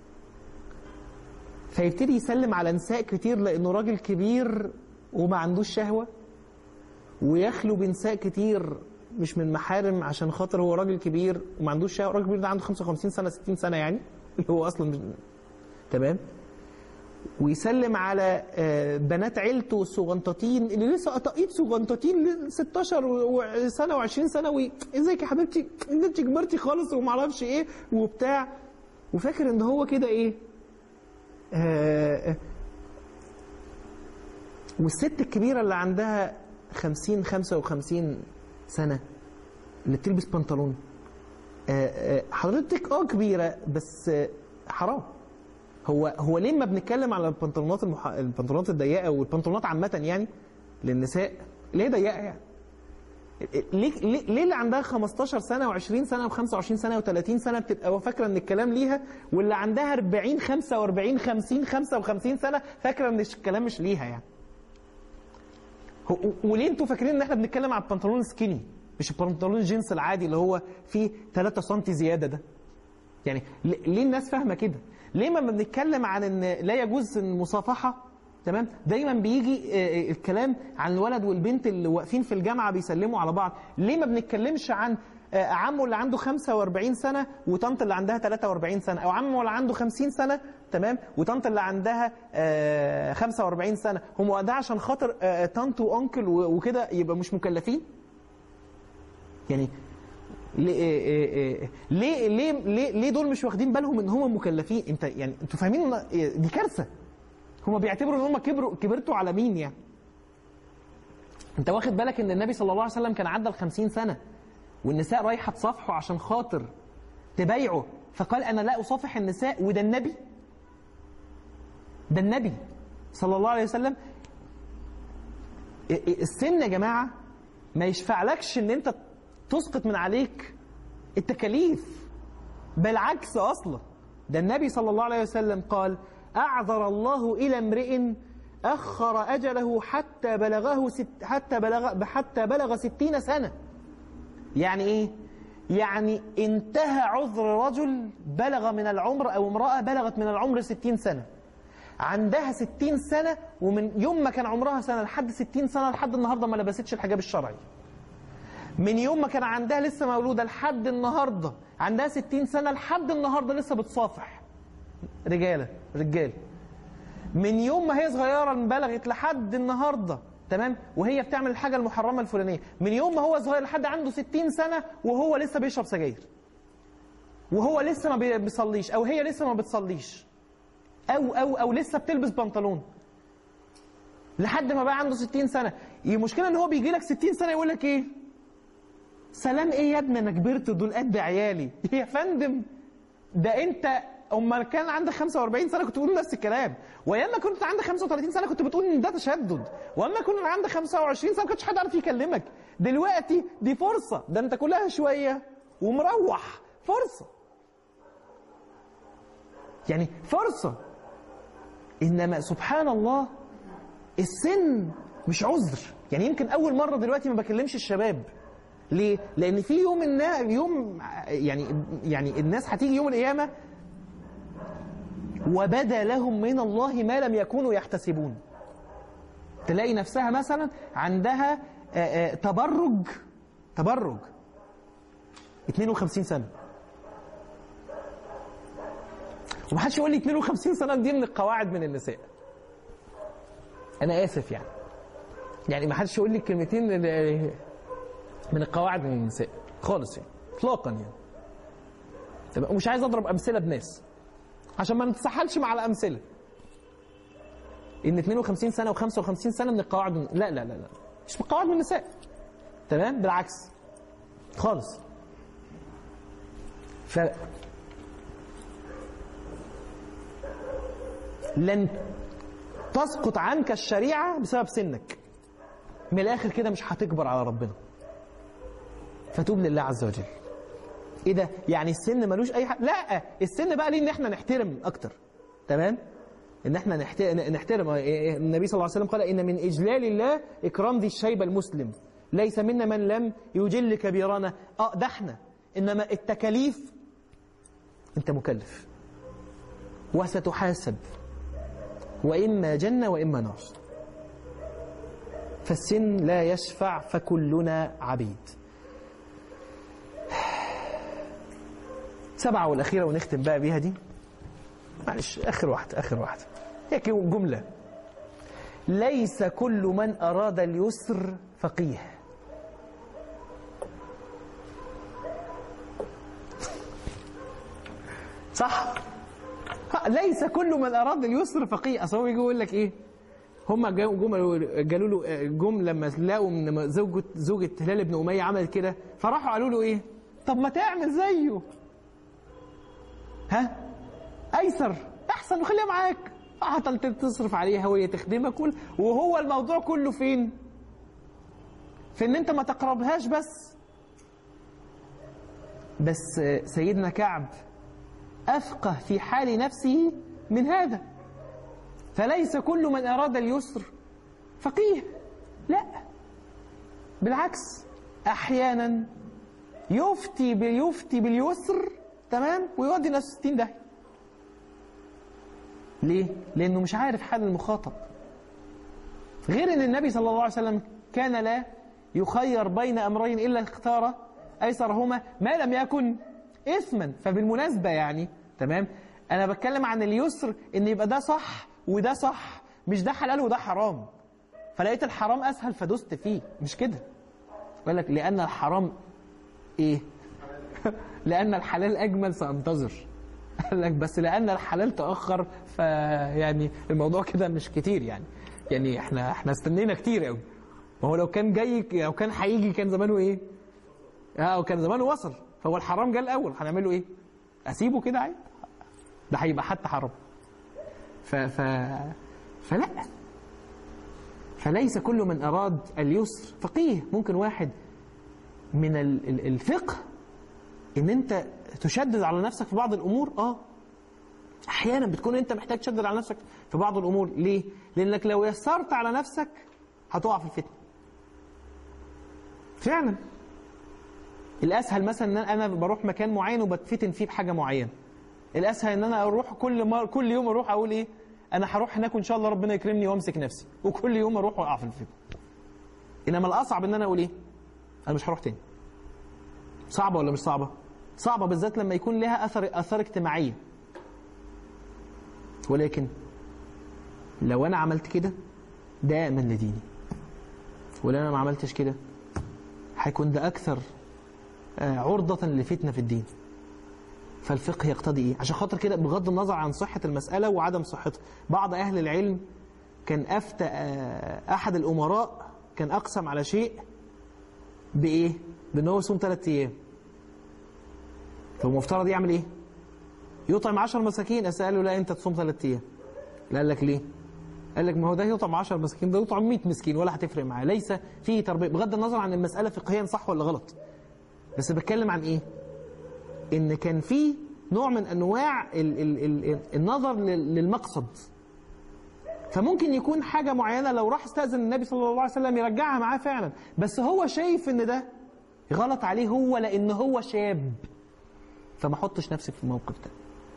فيبتدي يسلم على نساء كتير لأنه راجل كبير وما عندوش شهوة ويخلو بنساء كتير مش من محارم عشان خاطر هو راجل كبير وما عندوش شهوة راجل كبير ده عنده 55 سنة 60 سنة يعني اللي هو أصلا مش... تمام ويسلم على آه، بنات عيلته الصغنطاطين اللي لسه قطاقيط صغنطاطين ل 16 و- و- سنه و20 سنه وي- ازيك يا حبيبتي انت كبرتي خالص وما اعرفش ايه وبتاع وفاكر ان هو كده ايه آه، آه، والست الكبيره اللي عندها 50 55 سنه اللي بتلبس بنطلون آه، آه، حضرتك اه كبيره بس آه، حرام هو هو ليه ما بنتكلم على البنطلونات المح... البنطلونات الضيقه والبنطلونات عامه يعني للنساء ليه ضيقه يعني ليه ليه ليه اللي عندها 15 سنه و20 سنه و25 سنه و30 سنه بتبقى فاكره ان الكلام ليها واللي عندها 40 45 50 55 سنه فاكره ان الكلام مش ليها يعني هو- وليه انتوا فاكرين ان احنا بنتكلم على البنطلون سكيني مش البنطلون الجينز العادي اللي هو فيه 3 سم زياده ده يعني ل- ليه الناس فاهمه كده؟ ليه ما بنتكلم عن ان لا يجوز المصافحه تمام؟ دايما بيجي آه، آه، الكلام عن الولد والبنت اللي واقفين في الجامعه بيسلموا على بعض، ليه ما بنتكلمش عن آه، عمه اللي عنده 45 سنه وطنط اللي عندها 43 سنه او عمه اللي عنده 50 سنه تمام وطنط اللي عندها آه، 45 سنه هم ده عشان خاطر آه، طنط وانكل و- وكده يبقى مش مكلفين يعني ليه إيه إيه ليه ليه ليه ليه دول مش واخدين بالهم ان هم مكلفين انت يعني انتوا فاهمين إن- إيه، دي كارثه هم بيعتبروا ان هم كبروا كبرتوا على مين يعني انت واخد بالك ان النبي صلى الله عليه وسلم كان عدى ال 50 سنه والنساء رايحه تصافحه عشان خاطر تبايعه فقال انا لا اصافح النساء وده النبي ده النبي صلى الله عليه وسلم إيه- إيه، السن يا جماعه ما يشفعلكش ان انت تسقط من عليك التكاليف بالعكس اصلا ده النبي صلى الله عليه وسلم قال اعذر الله الى امرئ اخر اجله حتى بلغه ست حتى بلغ حتى بلغ ستين سنه يعني ايه يعني انتهى عذر رجل بلغ من العمر او امراه بلغت من العمر ستين سنه عندها ستين سنه ومن يوم ما كان عمرها سنه لحد ستين سنه لحد النهارده ما لبستش الحجاب الشرعي من يوم ما كان عندها لسه مولودة لحد النهاردة عندها 60 سنة لحد النهاردة لسه بتصافح رجالة رجال من يوم ما هي صغيرة بلغت لحد النهاردة تمام وهي بتعمل الحاجة المحرمة الفلانية من يوم ما هو صغير لحد عنده 60 سنة وهو لسه بيشرب سجاير وهو لسه ما بي- بيصليش او هي لسه ما بتصليش او او او لسه بتلبس بنطلون لحد ما بقى عنده 60 سنة المشكلة ان هو بيجي لك 60 سنة يقول لك ايه سلام ايه يا ابني انا كبرت دول قد عيالي يا فندم ده انت امال كان عندك 45 سنه كنت بتقول نفس الكلام وايام ما كنت عندك 35 سنه كنت بتقول ان ده تشدد واما كنت عندك 25 سنه ما كانش حد عارف يكلمك دلوقتي دي فرصه ده انت كلها شويه ومروح فرصه يعني فرصه انما سبحان الله السن مش عذر يعني يمكن اول مره دلوقتي ما بكلمش الشباب ليه؟ لأن في يوم النا... يوم يعني يعني الناس هتيجي يوم القيامة وبدا لهم من الله ما لم يكونوا يحتسبون. تلاقي نفسها مثلا عندها آه، آه، تبرج تبرج 52 سنة. ومحدش يقول لي 52 سنة دي من القواعد من النساء. أنا آسف يعني. يعني ما حدش يقول لي الكلمتين اللي من القواعد من النساء خالص يعني اطلاقا يعني تمام ومش عايز اضرب امثله بناس عشان ما نتسحلش مع الامثله ان 52 سنه و55 سنه من القواعد لا لا لا لا مش من قواعد من النساء تمام بالعكس خالص ف لن تسقط عنك الشريعه بسبب سنك من الاخر كده مش هتكبر على ربنا فتوب لله عز وجل ايه ده يعني السن ملوش اي حاجه لا السن بقى ليه ان احنا نحترم اكتر تمام ان احنا نحت- نحترم النبي صلى الله عليه وسلم قال ان من اجلال الله اكرام ذي الشيبه المسلم ليس منا من لم يجل كبيرنا اه ده احنا انما التكاليف انت مكلف وستحاسب واما جنه واما نار فالسن لا يشفع فكلنا عبيد سبعة والأخيرة ونختم بقى بيها دي معلش آخر واحدة آخر واحدة هيك جملة ليس كل من أراد اليسر فقيه صح ها، ليس كل من أراد اليسر فقيه أصل هو يجي يقول لك إيه هم جم جم قالوا له جم لما لقوا ان زوجة زوجة هلال بن أمية عملت كده فراحوا قالوا له إيه طب ما تعمل زيه ها ايسر احسن وخليها معاك هتل تصرف عليها وهي تخدمك وال- وهو الموضوع كله فين في ان انت ما تقربهاش بس بس سيدنا كعب افقه في حال نفسه من هذا فليس كل من اراد اليسر فقيه لا بالعكس احيانا يفتي بيفتي باليسر تمام ويودي ناس 60 داهيه ليه؟ لأنه مش عارف حال المخاطب غير أن النبي صلى الله عليه وسلم كان لا يخير بين أمرين إلا اختار أيسرهما ما لم يكن إثما فبالمناسبة يعني تمام أنا بتكلم عن اليسر إن يبقى ده صح وده صح مش ده حلال وده حرام فلقيت الحرام أسهل فدست فيه مش كده يقول لك لأن الحرام إيه؟ لأن الحلال أجمل سأنتظر قال لك بس لأن الحلال تأخر فيعني الموضوع كده مش كتير يعني يعني احنا احنا استنينا كتير قوي ما هو لو كان جاي لو كان هيجي كان زمانه ايه؟ اه وكان زمانه وصل فهو الحرام جه الأول هنعمل له ايه؟ أسيبه كده عادي ده هيبقى حتى حرام ف ف فلا فليس كل من أراد اليسر فقيه ممكن واحد من ال- ال- الفقه ان انت تشدد على نفسك في بعض الامور اه احيانا بتكون انت محتاج تشدد على نفسك في بعض الامور ليه لانك لو يسرت على نفسك هتقع في الفتنه فعلا الاسهل مثلا ان انا بروح مكان معين وبتفتن فيه بحاجه معينه الاسهل ان انا اروح كل مر... كل يوم اروح اقول ايه انا هروح هناك وان شاء الله ربنا يكرمني وامسك نفسي وكل يوم اروح واقع في الفتنه انما الاصعب ان انا اقول ايه انا مش هروح تاني صعبة ولا مش صعبة؟ صعبة بالذات لما يكون لها أثر آثار اجتماعية. ولكن لو أنا عملت كده ده أمن لديني. ولو أنا ما عملتش كده هيكون ده أكثر آه، عرضة لفتنة في الدين. فالفقه يقتضي إيه؟ عشان خاطر كده بغض النظر عن صحة المسألة وعدم صحتها، بعض أهل العلم كان أفتى آه، أحد الأمراء كان أقسم على شيء بايه؟ بان هو يصوم ثلاث ايام. فالمفترض يعمل ايه؟ يطعم 10 مساكين بس قال له لا انت تصوم ثلاث ايام. لا قال لك ليه؟ قال لك ما هو ده يطعم 10 مساكين ده يطعم 100 مسكين ولا هتفرق معاه، ليس فيه تربيه بغض النظر عن المساله فقهيا صح ولا غلط. بس بتكلم عن ايه؟ ان كان في نوع من انواع ال ال ال النظر لل- للمقصد. فممكن يكون حاجة معينة لو راح استأذن النبي صلى الله عليه وسلم يرجعها معاه فعلا بس هو شايف ان ده غلط عليه هو لان هو شاب فما حطش نفسك في الموقف ده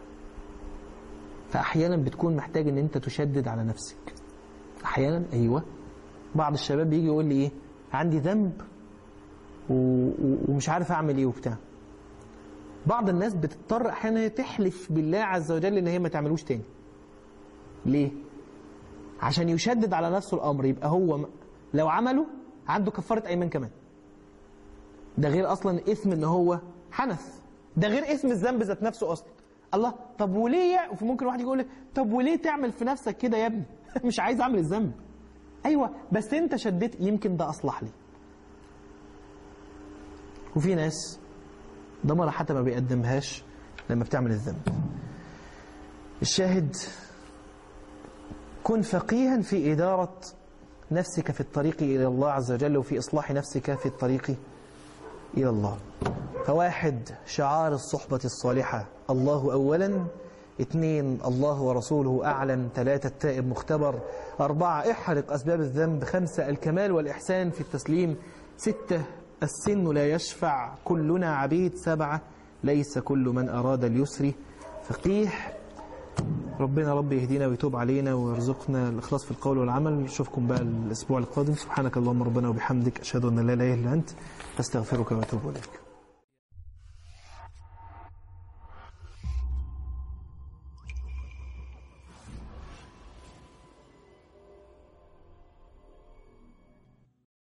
فاحيانا بتكون محتاج ان انت تشدد على نفسك احيانا ايوه بعض الشباب بيجي يقول لي ايه عندي ذنب و... و... ومش عارف اعمل ايه وبتاع بعض الناس بتضطر احيانا تحلف بالله عز وجل ان هي ما تعملوش تاني ليه عشان يشدد على نفسه الامر يبقى هو م- لو عمله عنده كفاره ايمان كمان ده غير اصلا اثم ان هو حنث ده غير اثم الذنب ذات نفسه اصلا الله طب وليه يا- وفي ممكن واحد يقول لك طب وليه تعمل في نفسك كده يا ابني مش عايز اعمل الذنب ايوه بس انت شديت يمكن ده اصلح لي وفي ناس ضميرها حتى ما بيقدمهاش لما بتعمل الذنب الشاهد كن فقيها في إدارة نفسك في الطريق إلى الله عز وجل وفي إصلاح نفسك في الطريق إلى الله فواحد شعار الصحبة الصالحة الله أولا اثنين الله ورسوله أعلم ثلاثة التائب مختبر أربعة احرق أسباب الذنب خمسة الكمال والإحسان في التسليم ستة السن لا يشفع كلنا عبيد سبعة ليس كل من أراد اليسر فقيه ربنا رب يهدينا ويتوب علينا ويرزقنا الإخلاص في القول والعمل نشوفكم بقى الأسبوع القادم سبحانك اللهم ربنا وبحمدك أشهد أن لا إله إلا أنت أستغفرك وأتوب إليك